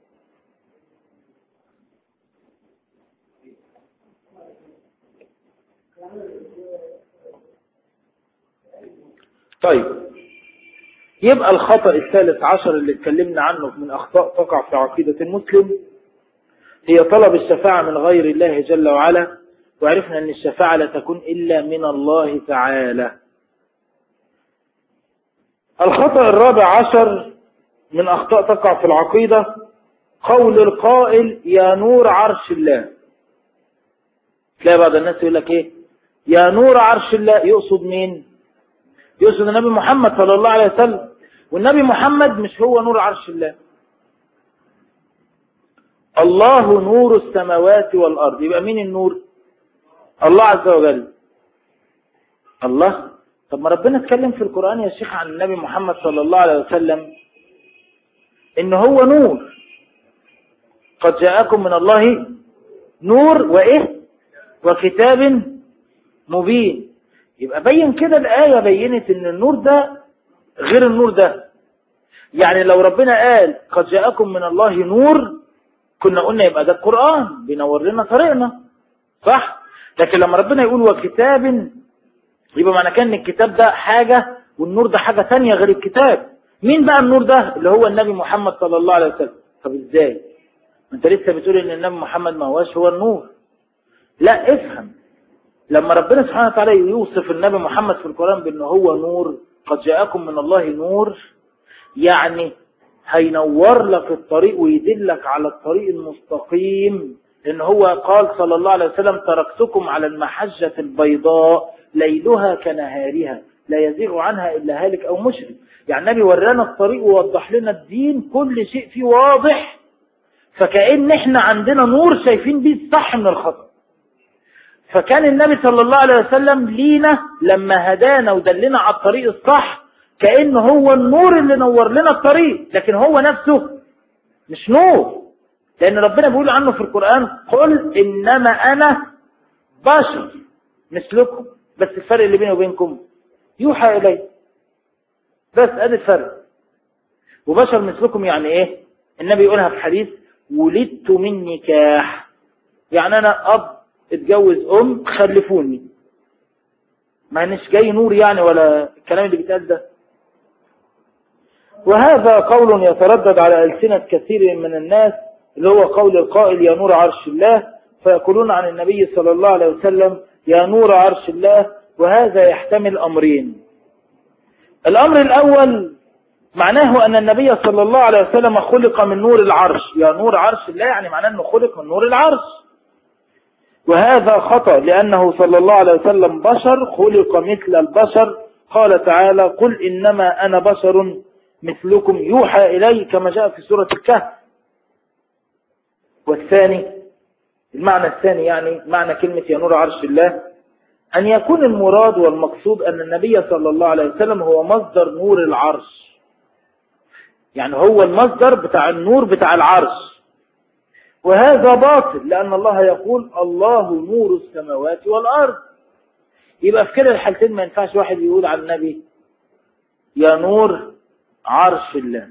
طيب يبقى الخطأ الثالث عشر اللي اتكلمنا عنه من أخطاء تقع في عقيدة المسلم هي طلب الشفاعة من غير الله جل وعلا وعرفنا أن الشفاعة لا تكون إلا من الله تعالى الخطأ الرابع عشر من أخطاء تقع في العقيدة قول القائل يا نور عرش الله تلاقي بعض الناس يقول لك ايه يا نور عرش الله يقصد مين يقصد النبي محمد صلى الله عليه وسلم والنبي محمد مش هو نور عرش الله الله نور السماوات والأرض يبقى مين النور الله عز وجل الله طب ما ربنا اتكلم في القرآن يا شيخ عن النبي محمد صلى الله عليه وسلم إن هو نور قد جاءكم من الله نور وإيه وكتاب مبين يبقى بين كده الآية بينت إن النور ده غير النور ده يعني لو ربنا قال قد جاءكم من الله نور كنا قلنا يبقى ده القرآن بينور لنا طريقنا صح لكن لما ربنا يقول وكتاب يبقى معنى كان الكتاب ده حاجة والنور ده حاجة تانية غير الكتاب مين بقى النور ده اللي هو النبي محمد صلى الله عليه وسلم طب ازاي ما انت لسه بتقول ان النبي محمد ما هوش هو النور لا افهم لما ربنا سبحانه وتعالى يوصف النبي محمد في القرآن بأنه هو نور قد جاءكم من الله نور يعني هينور لك الطريق ويدلك على الطريق المستقيم لأن هو قال صلى الله عليه وسلم تركتكم على المحجة البيضاء ليلها كنهارها لا يزيغ عنها إلا هالك أو مشرك يعني النبي ورانا الطريق ووضح لنا الدين كل شيء فيه واضح فكأن احنا عندنا نور شايفين بيه الصح من الخطأ فكان النبي صلى الله عليه وسلم لينا لما هدانا ودلنا على الطريق الصح كأن هو النور اللي نور لنا الطريق لكن هو نفسه مش نور لأن ربنا بيقول عنه في القرآن قل إنما أنا بشر مثلكم بس الفرق اللي بيني وبينكم يوحى إلي بس ادي الفرق وبشر مثلكم يعني ايه النبي يقولها في حديث ولدت من نكاح يعني انا اب اتجوز ام خلفوني ما نش جاي نور يعني ولا الكلام اللي بيتقال ده وهذا قول يتردد على ألسنة كثير من الناس اللي هو قول القائل يا نور عرش الله فيقولون عن النبي صلى الله عليه وسلم يا نور عرش الله وهذا يحتمل أمرين الأمر الأول معناه أن النبي صلى الله عليه وسلم خلق من نور العرش يا نور عرش الله يعني معناه أنه خلق من نور العرش وهذا خطأ لأنه صلى الله عليه وسلم بشر خلق مثل البشر قال تعالى قل إنما أنا بشر مثلكم يوحى إلي كما جاء في سورة الكهف والثاني المعنى الثاني يعني معنى كلمة يا نور عرش الله أن يكون المراد والمقصود أن النبي صلى الله عليه وسلم هو مصدر نور العرش يعني هو المصدر بتاع النور بتاع العرش وهذا باطل لأن الله يقول الله نور السماوات والأرض يبقى في كده الحالتين ما ينفعش واحد يقول عن النبي يا نور عرش الله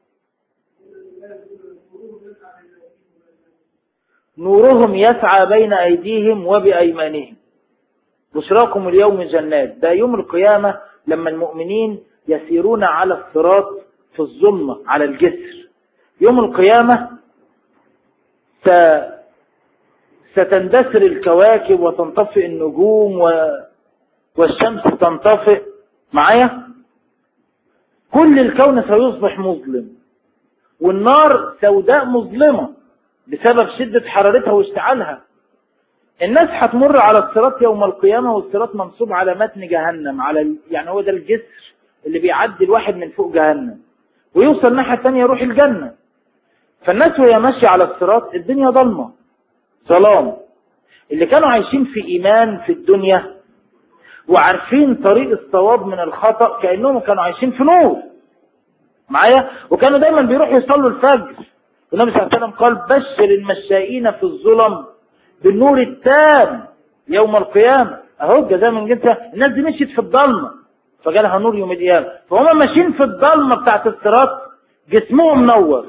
نورهم يسعى بين أيديهم وبأيمانهم بشراكم اليوم جنات ده يوم القيامة لما المؤمنين يسيرون على الصراط في الظلمة على الجسر يوم القيامة س... ستندثر الكواكب وتنطفئ النجوم و... والشمس تنطفئ معايا كل الكون سيصبح مظلم والنار سوداء مظلمة بسبب شدة حرارتها واشتعالها الناس هتمر على الصراط يوم القيامة والصراط منصوب على متن جهنم على ال... يعني هو ده الجسر اللي بيعدي الواحد من فوق جهنم ويوصل الناحية الثانية يروح الجنة فالناس وهي ماشية على الصراط الدنيا ضلمة ظلام اللي كانوا عايشين في إيمان في الدنيا وعارفين طريق الصواب من الخطأ كأنهم كانوا عايشين في نور معايا وكانوا دايما بيروحوا يصلوا الفجر والنبي صلى الله عليه وسلم قال بشر المشائين في الظلم بالنور التام يوم القيامة اهو جزاء من جنسها الناس دي مشيت في الضلمة فجالها نور يوم القيامة فهم ماشيين في الضلمة بتاعت الصراط جسمهم منور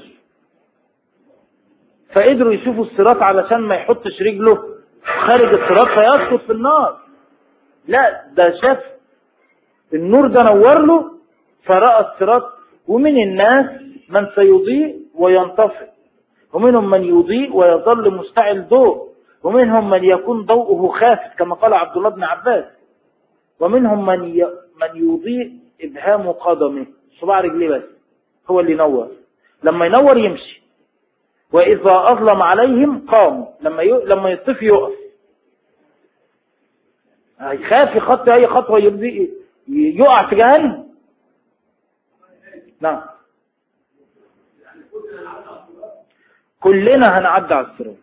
فقدروا يشوفوا الصراط علشان ما يحطش رجله خارج الصراط فيسقط في النار لا ده شاف النور ده نور له فرأى الصراط ومن الناس من سيضيء وينطفئ ومنهم من يضيء ويظل مستعل ضوء ومنهم من يكون ضوءه خافت كما قال عبد الله بن عباس ومنهم من ي... من يضيء إبهام قدمه صباع رجليه بس هو اللي ينور لما ينور يمشي وإذا أظلم عليهم قاموا لما ي... لما يطفي يقف هيخاف يخطي أي خطوة يبدي يقع في جهنم نعم كلنا هنعدي على الصراط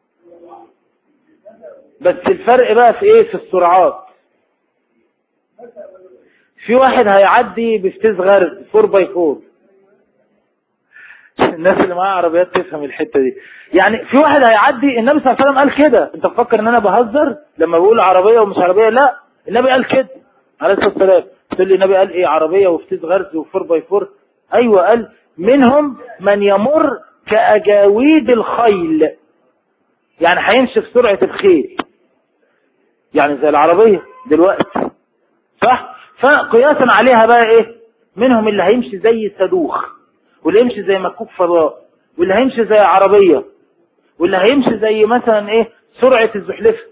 بس الفرق بقى في ايه في السرعات في واحد هيعدي بفتيس غرد 4 باي 4 الناس اللي معاها عربيات تفهم الحتة دي يعني في واحد هيعدي النبي صلى الله عليه وسلم قال كده انت تفكر ان انا بهزر لما بقول عربية ومش عربية لا النبي قال كده عليه الصلاة والسلام تقول لي النبي قال ايه عربية وفتيس غرز و4 باي 4 ايوه قال منهم من يمر كأجاويد الخيل يعني هيمشي في سرعة الخيل يعني زي العربية دلوقتي صح فقياسا عليها بقى ايه منهم اللي هيمشي زي صاروخ واللي هيمشي زي مكوك فضاء واللي هيمشي زي عربية واللي هيمشي زي مثلا ايه سرعة الزحلفة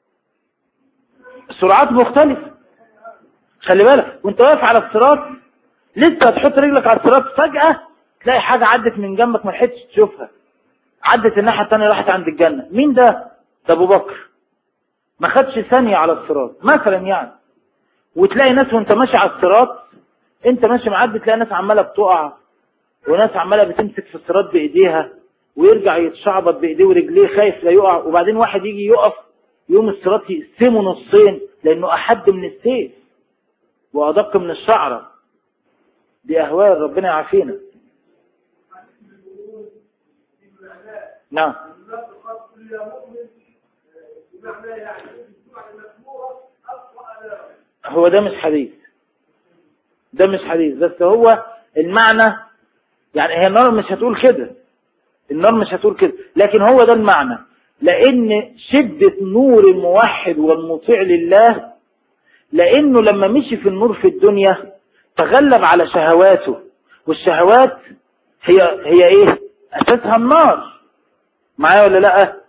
السرعات مختلفة خلي بالك وانت واقف على الصراط لسه هتحط رجلك على الصراط فجأة تلاقي حاجة عدت من جنبك ما لحقتش تشوفها عدت الناحية التانية راحت عند الجنة مين ده ده ابو بكر ما خدش ثانية على الصراط مثلا يعني وتلاقي ناس وانت ماشي على الصراط انت ماشي معدي تلاقي ناس عمالة بتقع وناس عمالة بتمسك في الصراط بايديها ويرجع يتشعبط بايديه ورجليه خايف لا يقع وبعدين واحد يجي يقف يوم الصراط يقسمه نصين لانه احد من السيف وادق من الشعرة دي اهوال ربنا يعافينا نعم هو ده مش حديث ده مش حديث بس هو المعنى يعني هي النار مش هتقول كده النار مش هتقول كده لكن هو ده المعنى لان شدة نور الموحد والمطيع لله لانه لما مشي في النور في الدنيا تغلب على شهواته والشهوات هي هي ايه اساسها النار معايا ولا لا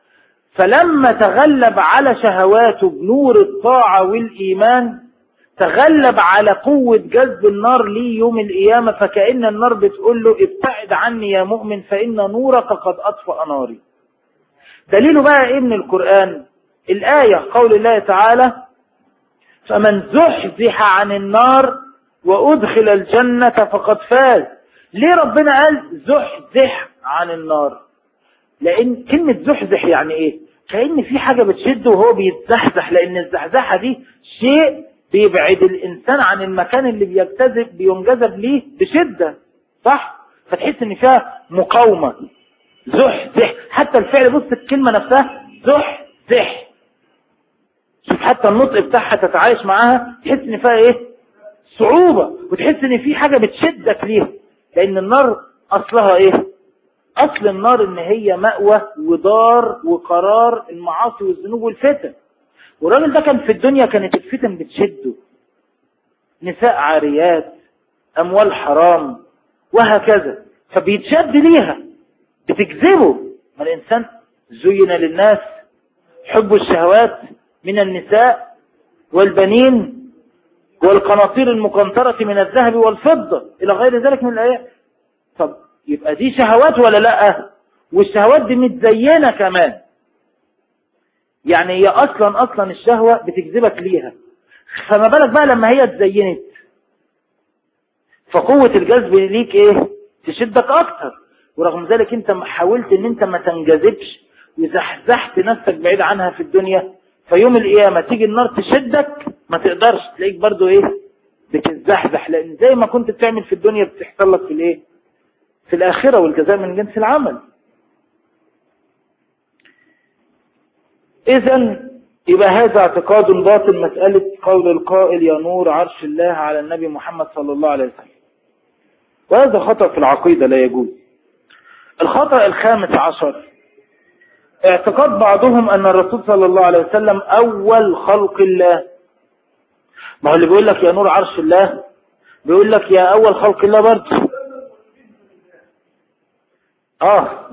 فلما تغلب على شهواته بنور الطاعة والإيمان تغلب على قوة جذب النار ليه يوم القيامة فكأن النار بتقول له ابتعد عني يا مؤمن فإن نورك قد أطفأ ناري دليله بقى ايه من القرآن الآية قول الله تعالى فمن زحزح عن النار وأدخل الجنة فقد فاز ليه ربنا قال زحزح عن النار لأن كلمة زحزح يعني ايه كأن في حاجة بتشده وهو بيتزحزح لأن الزحزحة دي شيء بيبعد الإنسان عن المكان اللي بيجتذب بينجذب ليه بشدة صح فتحس ان فيها مقاومة زحزح حتى الفعل بص الكلمة نفسها زحزح شوف حتى النطق بتاعها تتعايش معاها تحس ان فيها ايه صعوبة وتحس ان في حاجة بتشدك ليها لان النار اصلها ايه اصل النار ان هي مأوى ودار وقرار المعاصي والذنوب والفتن والراجل ده كان في الدنيا كانت الفتن بتشده نساء عاريات اموال حرام وهكذا فبيتشد ليها بتجذبه ما الانسان زين للناس حب الشهوات من النساء والبنين والقناطير المقنطرة من الذهب والفضة إلى غير ذلك من الآيات طب يبقى دي شهوات ولا لا والشهوات دي متزينة كمان يعني هي أصلا أصلا الشهوة بتجذبك ليها فما بالك بقى لما هي اتزينت فقوة الجذب ليك ايه تشدك اكتر ورغم ذلك انت حاولت ان انت ما تنجذبش وزحزحت نفسك بعيد عنها في الدنيا فيوم القيامة تيجي النار تشدك ما تقدرش تلاقيك برضو ايه بتزحزح لان زي ما كنت بتعمل في الدنيا بتحصل لك في الايه في الاخرة والجزاء من جنس العمل اذا يبقى هذا اعتقاد باطل مسألة قول القائل يا نور عرش الله على النبي محمد صلى الله عليه وسلم وهذا خطأ في العقيدة لا يجوز الخطأ الخامس عشر اعتقاد بعضهم أن الرسول صلى الله عليه وسلم أول خلق الله ما هو اللي بيقول لك يا نور عرش الله بيقول لك يا أول خلق الله برضه آه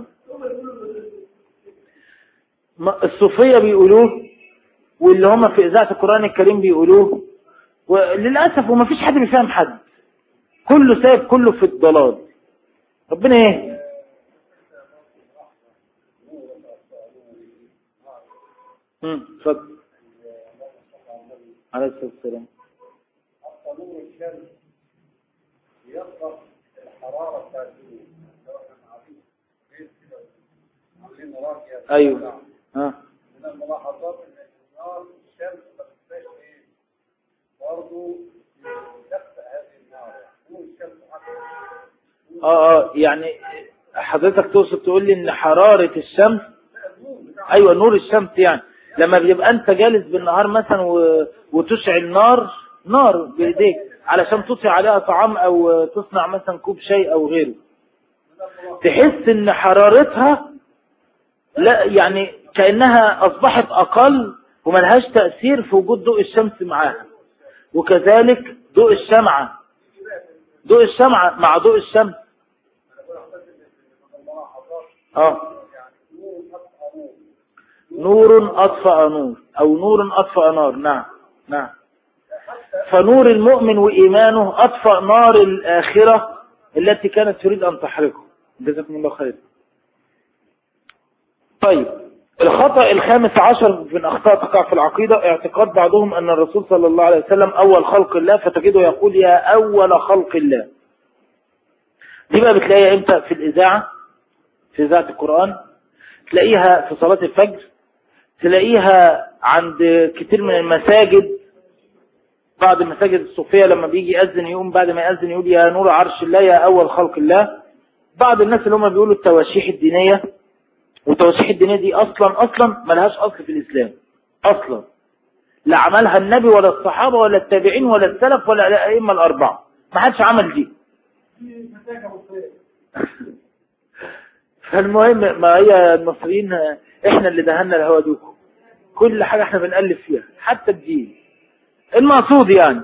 الصوفية بيقولوه واللي هم في إذاعة القرآن الكريم بيقولوه وللأسف وما فيش حد بيفهم حد كله سايب كله في الضلال ربنا ايه امم اتفضل عليه الصلاه والسلام نور الشمس يطلق الحراره بتاعت لو احنا عارفين بيت كده عاملين راكيه ايوه ها من الملاحظات ان النار الشمس ما تبقاش ايه برضه تخفى هذه النار نور الشمس حتى اه اه يعني حضرتك تقصد تقول لي ان حرارة الشمس ايوه نور الشمس يعني لما بيبقى انت جالس بالنهار مثلا و... وتشعل نار نار بايديك علشان تطفي عليها طعام او تصنع مثلا كوب شاي او غيره تحس ان حرارتها لا يعني كأنها اصبحت اقل وملهاش تأثير في وجود ضوء الشمس معاها وكذلك ضوء الشمعة ضوء الشمعة مع ضوء الشمس اه نور أطفأ نور أو نور أطفأ نار نعم نعم فنور المؤمن وإيمانه أطفأ نار الآخرة التي كانت تريد أن تحرقه جزاكم الله خير طيب الخطأ الخامس عشر من أخطاء تقع في العقيدة اعتقاد بعضهم أن الرسول صلى الله عليه وسلم أول خلق الله فتجده يقول يا أول خلق الله دي بقى بتلاقيها امتى في الإذاعة في إذاعة القرآن تلاقيها في صلاة الفجر تلاقيها عند كتير من المساجد بعض المساجد الصوفية لما بيجي يأذن يقوم بعد ما يأذن يقول يا نور عرش الله يا أول خلق الله بعض الناس اللي هم بيقولوا التواشيح الدينية والتواشيح الدينية دي أصلا أصلا ملهاش أصل في الإسلام أصلا لا عملها النبي ولا الصحابة ولا التابعين ولا السلف ولا الأئمة الأربعة ما حدش عمل دي فالمهم ما هي المصريين احنا اللي دهنا الهوا دي كل حاجة احنا بنألف فيها حتى الدين المقصود يعني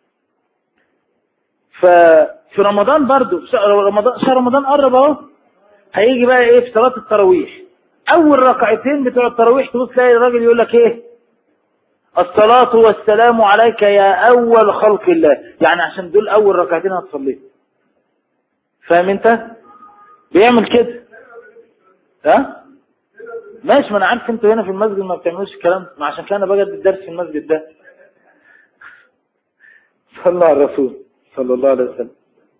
ففي رمضان برضو في شهر رمضان شهر رمضان قرب اهو هيجي بقى ايه في صلاة التراويح اول ركعتين بتوع التراويح تبص تلاقي الراجل يقول لك ايه الصلاة والسلام عليك يا اول خلق الله يعني عشان دول اول ركعتين هتصليهم فاهم انت بيعمل كده ها ماشي ما انا عارف انتوا هنا في المسجد ما بتعملوش الكلام ده ما عشان كده انا بجد الدرس في المسجد ده صلى على الرسول صلى الله عليه وسلم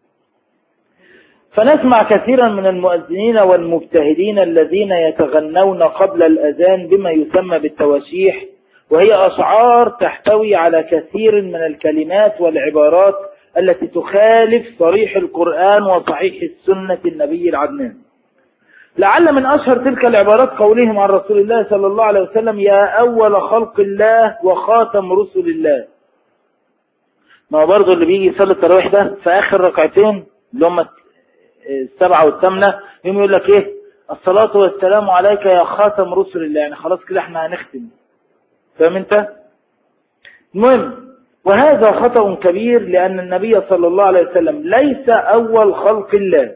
فنسمع كثيرا من المؤذنين والمبتهلين الذين يتغنون قبل الأذان بما يسمى بالتواشيح وهي أشعار تحتوي على كثير من الكلمات والعبارات التي تخالف صريح القرآن وصحيح السنة النبي العدنان لعل من أشهر تلك العبارات قولهم عن رسول الله صلى الله عليه وسلم يا أول خلق الله وخاتم رسل الله ما هو برضه اللي بيجي يصلي التراويح ده في آخر ركعتين اللي هم السبعة والثامنة يوم يقول لك ايه الصلاة والسلام عليك يا خاتم رسل الله يعني خلاص كده احنا هنختم فاهم انت المهم وهذا خطأ كبير لأن النبي صلى الله عليه وسلم ليس أول خلق الله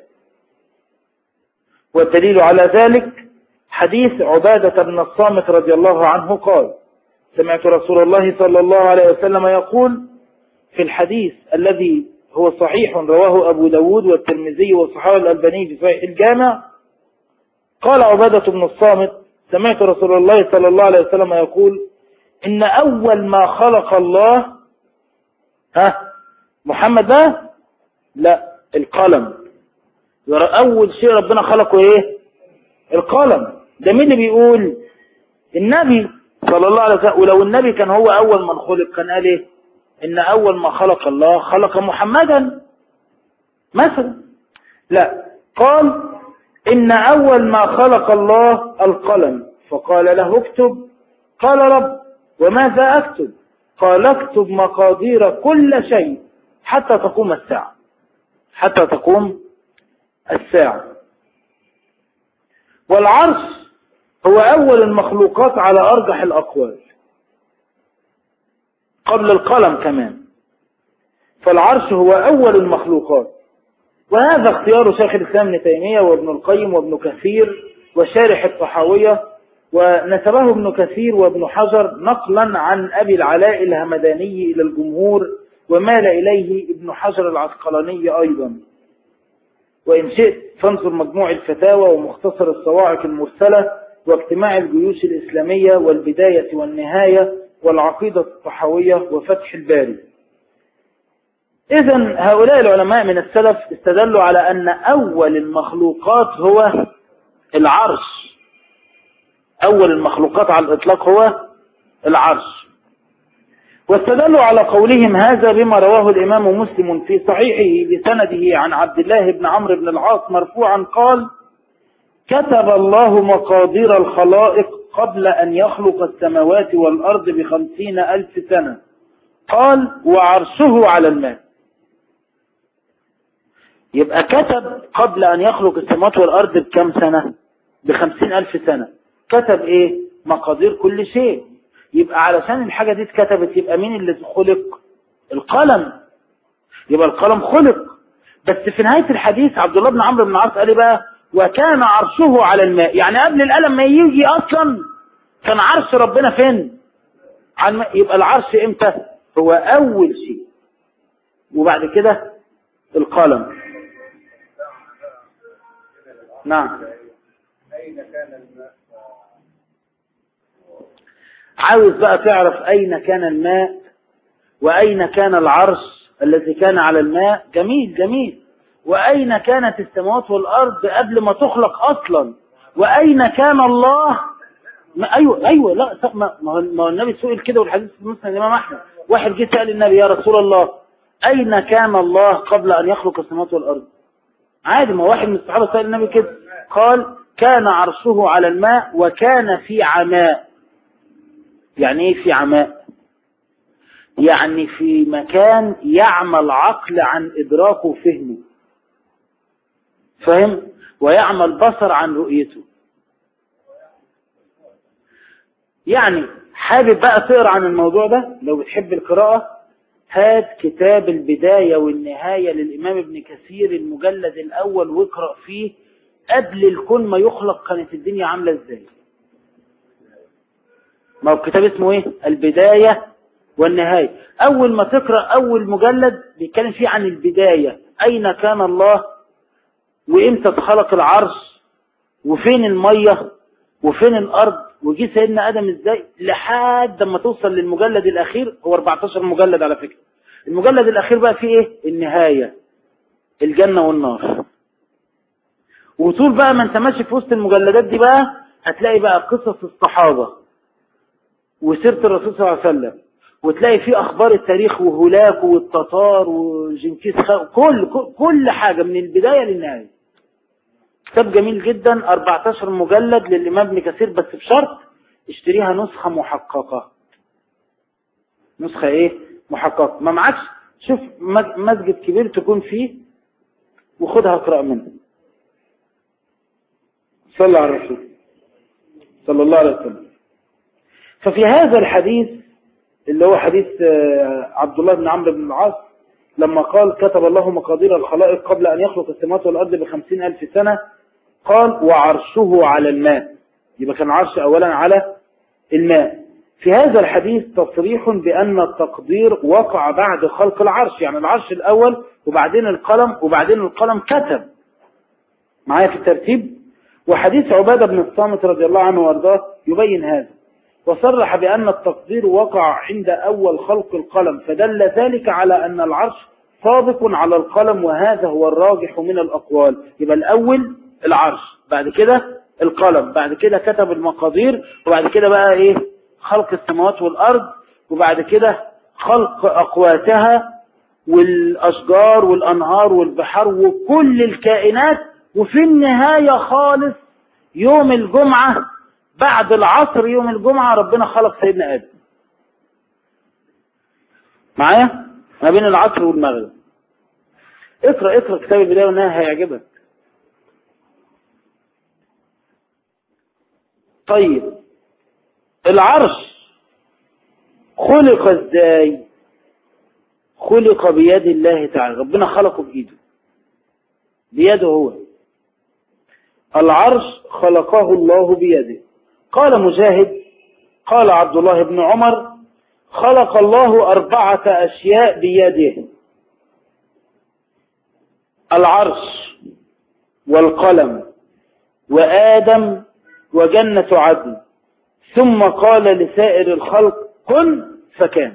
والدليل على ذلك حديث عبادة بن الصامت رضي الله عنه قال سمعت رسول الله صلى الله عليه وسلم يقول في الحديث الذي هو صحيح رواه أبو داود والترمذي وصحابه الألباني في صحيح الجامع قال عبادة بن الصامت سمعت رسول الله صلى الله عليه وسلم يقول إن أول ما خلق الله ها محمد ده لا القلم أول شيء ربنا خلقه إيه القلم ده مين اللي بيقول النبي صلى الله عليه وسلم ولو النبي كان هو أول من خلق كان قال إيه إن أول ما خلق الله خلق محمدا مثلا لا قال إن أول ما خلق الله القلم فقال له اكتب قال رب وماذا أكتب قال اكتب مقادير كل شيء حتى تقوم الساعة حتى تقوم الساعة والعرش هو أول المخلوقات على أرجح الأقوال قبل القلم كمان فالعرش هو أول المخلوقات وهذا اختيار شيخ الإسلام ابن تيمية وابن القيم وابن كثير وشارح الطحاوية ونسبه ابن كثير وابن حجر نقلا عن أبي العلاء الهمداني إلى الجمهور ومال إليه ابن حجر العسقلاني أيضا وإن شئت فانظر مجموع الفتاوى ومختصر الصواعق المرسلة واجتماع الجيوش الإسلامية والبداية والنهاية والعقيدة الطحاوية وفتح الباري إذا هؤلاء العلماء من السلف استدلوا على أن أول المخلوقات هو العرش أول المخلوقات على الإطلاق هو العرش واستدلوا على قولهم هذا بما رواه الإمام مسلم في صحيحه بسنده عن عبد الله بن عمرو بن العاص مرفوعا قال كتب الله مقادير الخلائق قبل أن يخلق السماوات والأرض بخمسين ألف سنة قال وعرشه على الماء يبقى كتب قبل أن يخلق السماوات والأرض بكم سنة بخمسين ألف سنة كتب إيه مقادير كل شيء يبقى علشان الحاجة دي اتكتبت يبقى مين اللي خلق القلم يبقى القلم خلق بس في نهاية الحديث عبد الله بن عمرو بن العاص قال إيه بقى وكان عرشه على الماء يعني قبل القلم ما يجي أصلا كان عرش ربنا فين على الماء يبقى العرش امتى هو أول شيء وبعد كده القلم نعم أين كان الماء عاوز بقى تعرف أين كان الماء وأين كان العرش الذي كان على الماء جميل جميل وأين كانت السماوات والأرض قبل ما تخلق أصلا وأين كان الله ما أيوة أيوة لا ما ما هو ما هو النبي سئل كده والحديث في مسلم الإمام أحمد واحد جه سأل النبي يا رسول الله أين كان الله قبل أن يخلق السماوات والأرض عادي ما واحد من الصحابة سأل النبي كده قال كان عرشه على الماء وكان في عماء يعني ايه في عماء يعني في مكان يعمى العقل عن إدراكه وفهمه فهم ويعمى البصر عن رؤيته يعني حابب بقى تقرا عن الموضوع ده لو بتحب القراءة هات كتاب البداية والنهاية للإمام ابن كثير المجلد الأول واقرأ فيه قبل الكون ما يخلق كانت الدنيا عاملة ازاي ما هو الكتاب اسمه ايه البداية والنهاية اول ما تقرأ اول مجلد بيتكلم فيه عن البداية اين كان الله وامتى اتخلق العرش وفين المية وفين الارض وجي سيدنا ادم ازاي لحد ما توصل للمجلد الاخير هو 14 مجلد على فكرة المجلد الاخير بقى فيه ايه النهاية الجنة والنار وطول بقى ما انت ماشي في وسط المجلدات دي بقى هتلاقي بقى قصص الصحابة وسيرة الرسول صلى الله عليه وسلم وتلاقي فيه اخبار التاريخ وهولاكو والتتار وجنكيز خان كل كل حاجة من البداية للنهاية كتاب جميل جدا 14 مجلد للإمام ابن كثير بس بشرط اشتريها نسخة محققة نسخة ايه محققة ما معكش شوف مسجد كبير تكون فيه وخدها اقرأ منه صلى على الرسول صلى الله عليه وسلم ففي هذا الحديث اللي هو حديث عبد الله بن عمرو بن العاص لما قال كتب الله مقادير الخلائق قبل أن يخلق السماوات والأرض بخمسين ألف سنة قال وعرشه على الماء يبقى كان عرش أولا على الماء في هذا الحديث تصريح بأن التقدير وقع بعد خلق العرش يعني العرش الأول وبعدين القلم وبعدين القلم كتب معايا في الترتيب وحديث عبادة بن الصامت رضي الله عنه وارضاه يبين هذا وصرح بأن التقدير وقع عند أول خلق القلم فدل ذلك على أن العرش سابق على القلم وهذا هو الراجح من الأقوال يبقى الأول العرش بعد كده القلم بعد كده كتب المقادير وبعد كده بقى إيه خلق السماوات والأرض وبعد كده خلق أقواتها والأشجار والأنهار والبحار وكل الكائنات وفي النهاية خالص يوم الجمعة بعد العصر يوم الجمعة ربنا خلق سيدنا آدم معايا ما بين العصر والمغرب اقرأ اقرأ كتاب البداية والنهاية هيعجبك طيب العرش خلق ازاي خلق بيد الله تعالى ربنا خلقه بإيده بيده هو العرش خلقه الله بيده قال مجاهد قال عبد الله بن عمر خلق الله أربعة أشياء بيده العرش والقلم وآدم وجنة عدن ثم قال لسائر الخلق كن فكان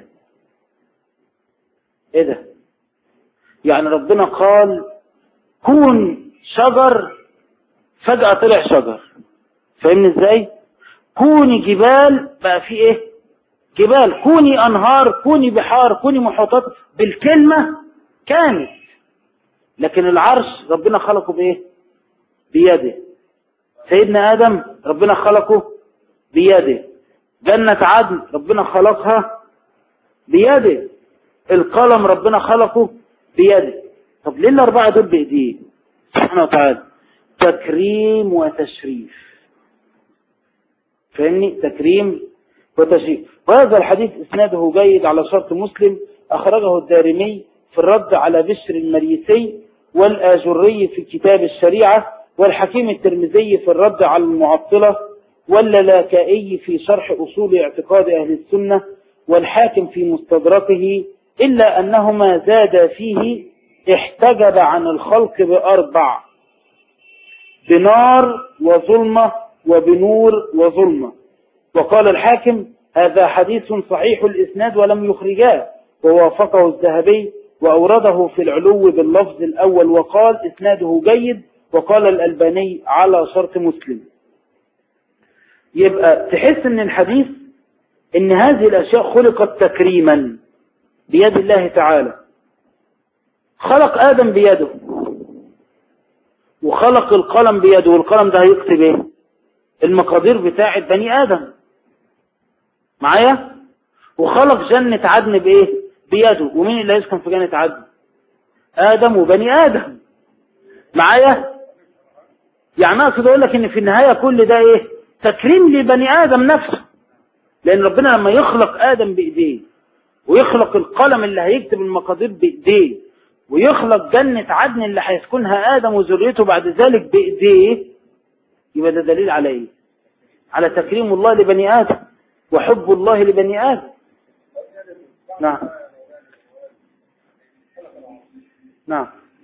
ايه ده يعني ربنا قال كون شجر فجأة طلع شجر فاهمني ازاي كوني جبال بقى في ايه جبال كوني انهار كوني بحار كوني محيطات بالكلمة كانت لكن العرش ربنا خلقه بايه بيده سيدنا ادم ربنا خلقه بيده جنة عدن ربنا خلقها بيده القلم ربنا خلقه بيده طب ليه الاربعة دول بايديه سبحانه وتعالى تكريم وتشريف فاهمني تكريم وتشريف وهذا الحديث اسناده جيد على شرط مسلم اخرجه الدارمي في الرد على بشر المريسي والآجري في كتاب الشريعة والحكيم الترمذي في الرد على المعطلة والللاكائي في شرح أصول اعتقاد أهل السنة والحاكم في مستدركه إلا أنهما زاد فيه احتجب عن الخلق بأربع بنار وظلمة وبنور وظلمة وقال الحاكم هذا حديث صحيح الإسناد ولم يخرجاه ووافقه الذهبي وأورده في العلو باللفظ الأول وقال إسناده جيد وقال الألباني على شرط مسلم يبقى تحس ان الحديث ان هذه الأشياء خلقت تكريما بيد الله تعالى خلق آدم بيده وخلق القلم بيده والقلم ده هيكتب ايه المقادير بتاعة بني آدم معايا وخلق جنة عدن بايه بيده ومين اللي هيسكن في جنة عدن آدم وبني آدم معايا يعني اقصد اقول لك ان في النهاية كل ده ايه تكريم لبني آدم نفسه لان ربنا لما يخلق آدم بإيديه ويخلق القلم اللي هيكتب المقادير بإيديه ويخلق جنة عدن اللي هيسكنها آدم وذريته بعد ذلك بإيديه يبقى ده دليل على إيه؟ على تكريم الله لبني آدم وحب الله لبني آدم نعم نعم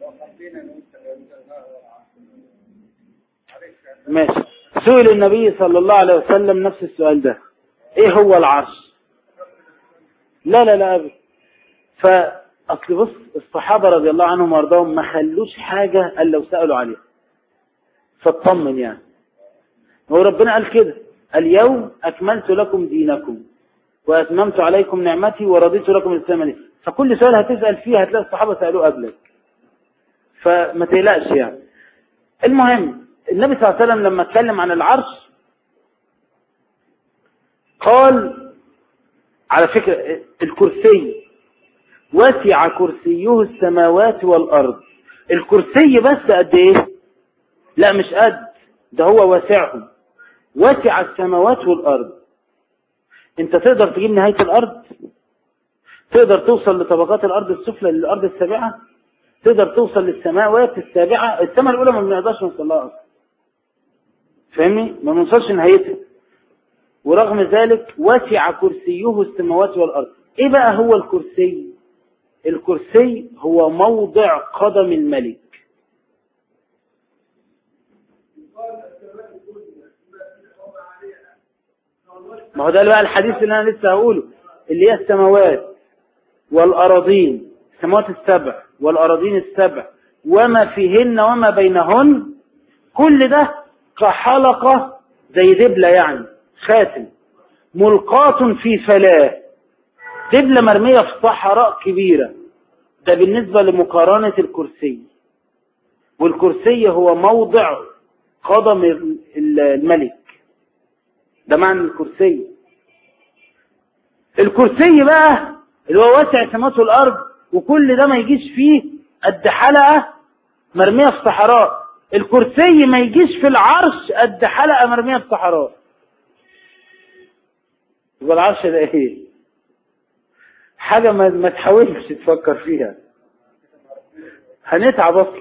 ماشي سئل النبي صلى الله عليه وسلم نفس السؤال ده ايه هو العرش لا لا لا ابدا فاصل بص الصحابه رضي الله عنهم وارضاهم ما خلوش حاجه الا لو سالوا عليها فاطمن يعني هو ربنا قال كده اليوم اكملت لكم دينكم واتممت عليكم نعمتي ورضيت لكم الاسلام دين فكل سؤال هتسال فيه هتلاقي الصحابه سالوه قبلك فما تقلقش يعني المهم النبي صلى الله عليه وسلم لما اتكلم عن العرش قال على فكرة الكرسي وسع كرسيه السماوات والأرض الكرسي بس قد ايه لا مش قد ده هو واسعهم وسع السماوات والأرض انت تقدر تجيب نهاية الأرض تقدر توصل لطبقات الأرض السفلى للأرض السابعة تقدر توصل للسماوات السابعة السماء الأولى ما بنقدرش نوصل لها أصلا فاهمني ما بنوصلش نهايتها ورغم ذلك وسع كرسيه السماوات والأرض ايه بقى هو الكرسي الكرسي هو موضع قدم الملك ما هو ده بقى الحديث اللي انا لسه هقوله اللي هي السماوات والأراضين السماوات السبع والأراضين السبع وما فيهن وما بينهن كل ده كحلقة زي دبلة يعني خاتم ملقاة في فلاة دبلة مرمية في صحراء كبيرة ده بالنسبة لمقارنة الكرسي والكرسي هو موضع قدم الملك ده معنى الكرسي الكرسي بقى اللي هو واسع السماوات والأرض وكل ده ما يجيش فيه قد حلقة مرمية في صحراء الكرسي ما يجيش في العرش قد حلقة مرمية في صحراء يبقى العرش ده ايه حاجة ما, ما تحاولش تفكر فيها هنتعب اصلا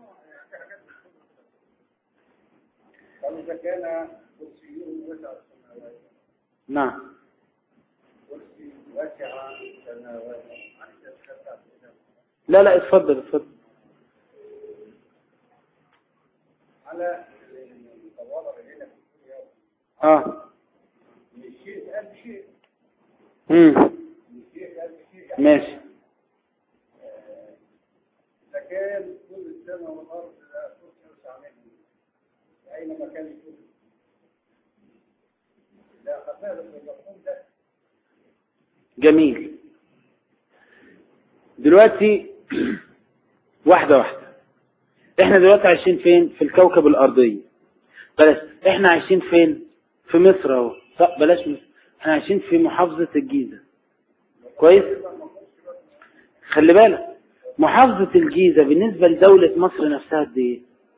قال إذا كان كرسيه وسع السماوات نعم كرسي وسع السماوات عن الشركات لا لا اتفضل اتفضل على الطوابع اللي هنا في الدنيا اه من شيء قال شيء امم من شيء قال شيء يعني ماشي إذا كان كل السماء والأرض لا كرسي وسع منهم أينما كان يكون لا أخذناه بالمفهوم ده جميل دلوقتي واحدة واحدة احنا دلوقتي عايشين فين في الكوكب الارضية بلاش احنا عايشين فين في مصر اهو صح بلاش مصر احنا عايشين في محافظة الجيزة كويس خلي بالك محافظة الجيزة بالنسبة لدولة مصر نفسها قد ايه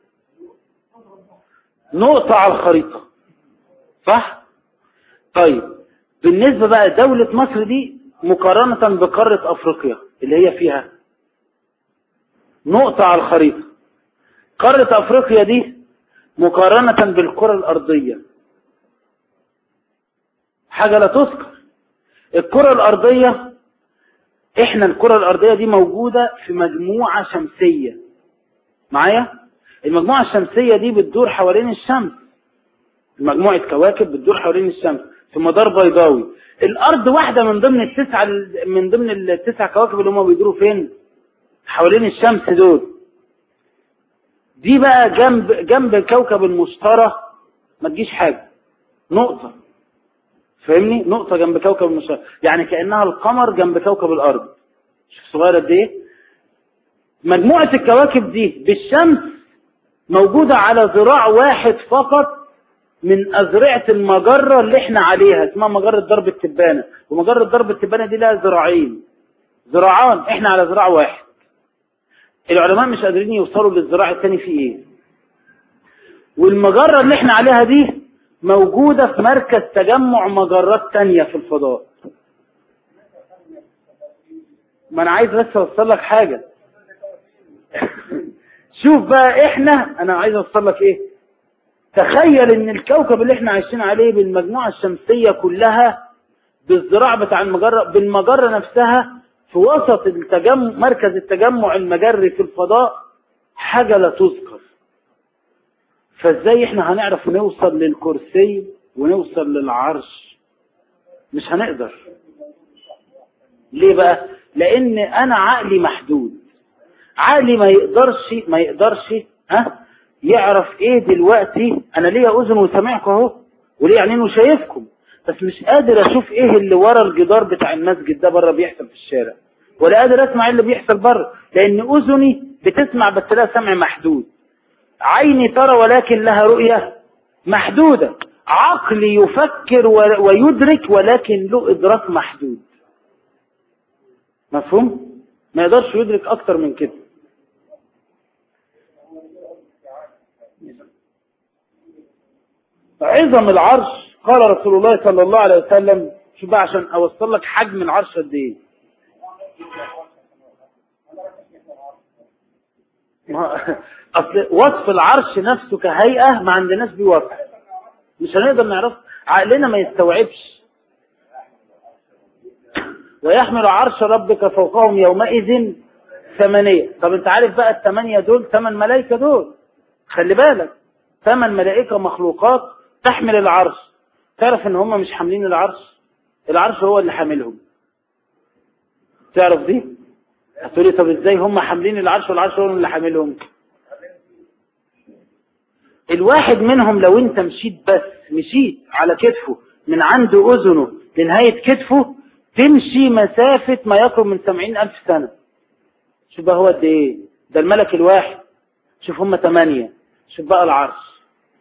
نقطة على الخريطة صح طيب بالنسبة بقى دولة مصر دي مقارنة بقارة افريقيا اللي هي فيها نقطة على الخريطة قارة افريقيا دي مقارنة بالكرة الارضية حاجة لا تذكر الكرة الارضية احنا الكرة الارضية دي موجودة في مجموعة شمسية معايا المجموعة الشمسية دي بتدور حوالين الشمس مجموعة كواكب بتدور حوالين الشمس في مدار بيضاوي الارض واحدة من ضمن التسعة من ضمن التسع كواكب اللي هم بيدوروا فين حوالين الشمس دول دي بقى جنب جنب كوكب المشتري ما تجيش حاجة نقطة فاهمني نقطة جنب كوكب المشتري يعني كأنها القمر جنب كوكب الأرض شوف صغيرة قد ايه مجموعة الكواكب دي بالشمس موجودة على ذراع واحد فقط من أذرعة المجرة اللي احنا عليها اسمها مجرة درب التبانة ومجرة درب التبانة دي لها ذراعين ذراعان احنا على ذراع واحد العلماء مش قادرين يوصلوا للذراع الثاني في ايه والمجرة اللي احنا عليها دي موجودة في مركز تجمع مجرات تانية في الفضاء ما انا عايز بس اوصل لك حاجة شوف بقى احنا انا عايز اوصل لك ايه تخيل ان الكوكب اللي احنا عايشين عليه بالمجموعة الشمسية كلها بالزراع بتاع المجرة بالمجرة نفسها في وسط التجمع مركز التجمع المجري في الفضاء حاجة لا تذكر فازاي احنا هنعرف نوصل للكرسي ونوصل للعرش مش هنقدر ليه بقى لان انا عقلي محدود عقلي ما يقدرش ما يقدرش ها يعرف ايه دلوقتي انا ليا اذن وسامعكم اهو وليه عينين وشايفكم بس مش قادر اشوف ايه اللي ورا الجدار بتاع المسجد ده بره بيحصل في الشارع ولا قادر اسمع ايه اللي بيحصل بره لان اذني بتسمع بس لها سمع محدود عيني ترى ولكن لها رؤية محدودة عقلي يفكر و- ويدرك ولكن له ادراك محدود مفهوم ما يقدرش يدرك اكتر من كده عظم العرش قال رسول الله صلى الله عليه وسلم شوف بقى عشان اوصل لك حجم العرش قد ايه ما- اصل وصف العرش نفسه كهيئة ما عندناش بيه وصف مش هنقدر نعرف عقلنا ما يستوعبش ويحمل عرش ربك فوقهم يومئذ ثمانية طب انت عارف بقى الثمانية دول ثمان ملائكة دول خلي بالك ثمان ملائكة مخلوقات تحمل العرش تعرف ان هم مش حاملين العرش العرش هو اللي حاملهم تعرف دي هتقولي طب ازاي هم حاملين العرش والعرش هو اللي حاملهم الواحد منهم لو انت مشيت بس مشيت على كتفه من عند اذنه لنهاية كتفه تمشي مسافة ما يقرب من سبعين ألف سنة شوف بقى هو قد ايه ده الملك الواحد شوف هم ثمانية شوف بقى العرش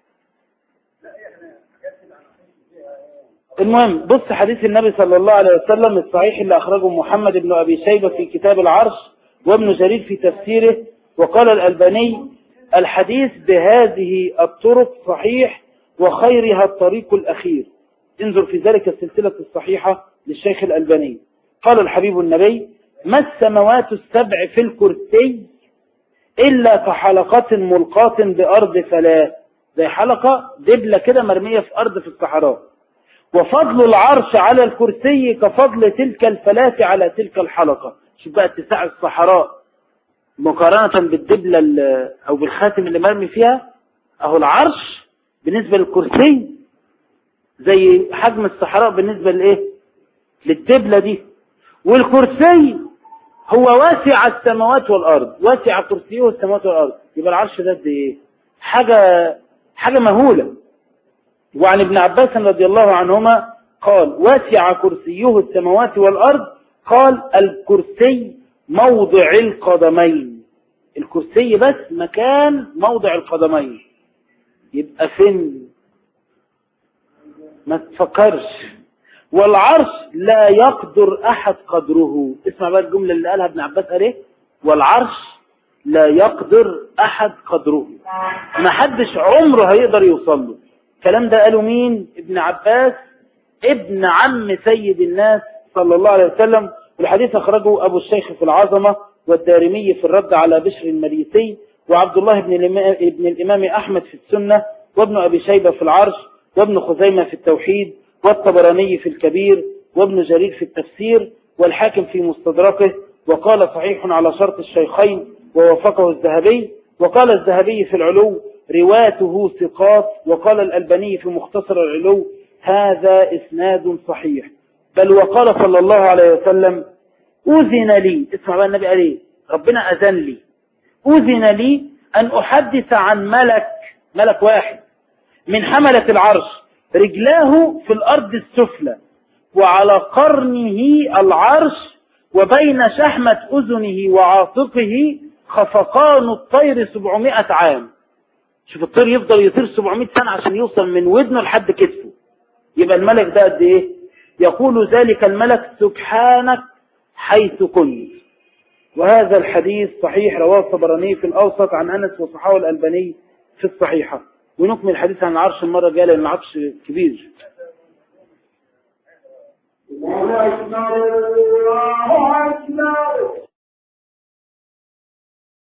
المهم بص حديث النبي صلى الله عليه وسلم الصحيح اللي أخرجه محمد بن أبي شيبة في كتاب العرش وابن جرير في تفسيره وقال الألباني الحديث بهذه الطرق صحيح وخيرها الطريق الأخير انظر في ذلك السلسلة الصحيحة للشيخ الألباني قال الحبيب النبي ما السماوات السبع في الكرسي إلا كحلقة ملقاة بأرض فلاة زي حلقة دبلة كده مرمية في أرض في الصحراء وفضل العرش على الكرسي كفضل تلك الفلاة على تلك الحلقة شوف بقى اتساع الصحراء مقارنة بالدبلة ال- أو بالخاتم اللي مرمي فيها أهو العرش بالنسبة للكرسي زي حجم الصحراء بالنسبة لإيه للدبلة دي والكرسي هو واسع السماوات والأرض واسع كرسيه السماوات والأرض يبقى العرش ده قد إيه حاجة حاجة مهولة وعن ابن عباس رضي الله عنهما قال واسع كرسيه السماوات والأرض قال الكرسي موضع القدمين الكرسي بس مكان موضع القدمين يبقى فين ما تفكرش والعرش لا يقدر أحد قدره اسمع بقى الجملة اللي قالها ابن عباس قال ايه والعرش لا يقدر أحد قدره ما حدش عمره هيقدر يوصل له الكلام ده قاله مين ابن عباس ابن عم سيد الناس صلى الله عليه وسلم والحديث أخرجه أبو الشيخ في العظمة والدارمي في الرد على بشر المريسي وعبد الله بن الإمام, ابن الإمام أحمد في السنة وابن أبي شيبة في العرش وابن خزيمة في التوحيد والطبراني في الكبير وابن جرير في التفسير والحاكم في مستدركه وقال صحيح على شرط الشيخين ووافقه الذهبي وقال الذهبي في العلو رواته ثقات وقال الألباني في مختصر العلو هذا إسناد صحيح بل وقال صلى الله عليه وسلم أذن لي اسمع بقى النبي قال ايه ربنا أذن لي أذن لي أن أحدث عن ملك ملك واحد من حملة العرش رجلاه في الأرض السفلى وعلى قرنه العرش وبين شحمة أذنه وعاتقه خفقان الطير 700 عام شوف الطير يفضل يطير 700 سنة عشان يوصل من ودنه لحد كتفه يبقى الملك ده قد ايه يقول ذلك الملك سبحانك حيث كنت وهذا الحديث صحيح رواه الطبراني في الأوسط عن أنس وصححه الألباني في الصحيحة ونكمل الحديث عن العرش المرة الجاية لأن العرش كبير الله أكبر الله أكبر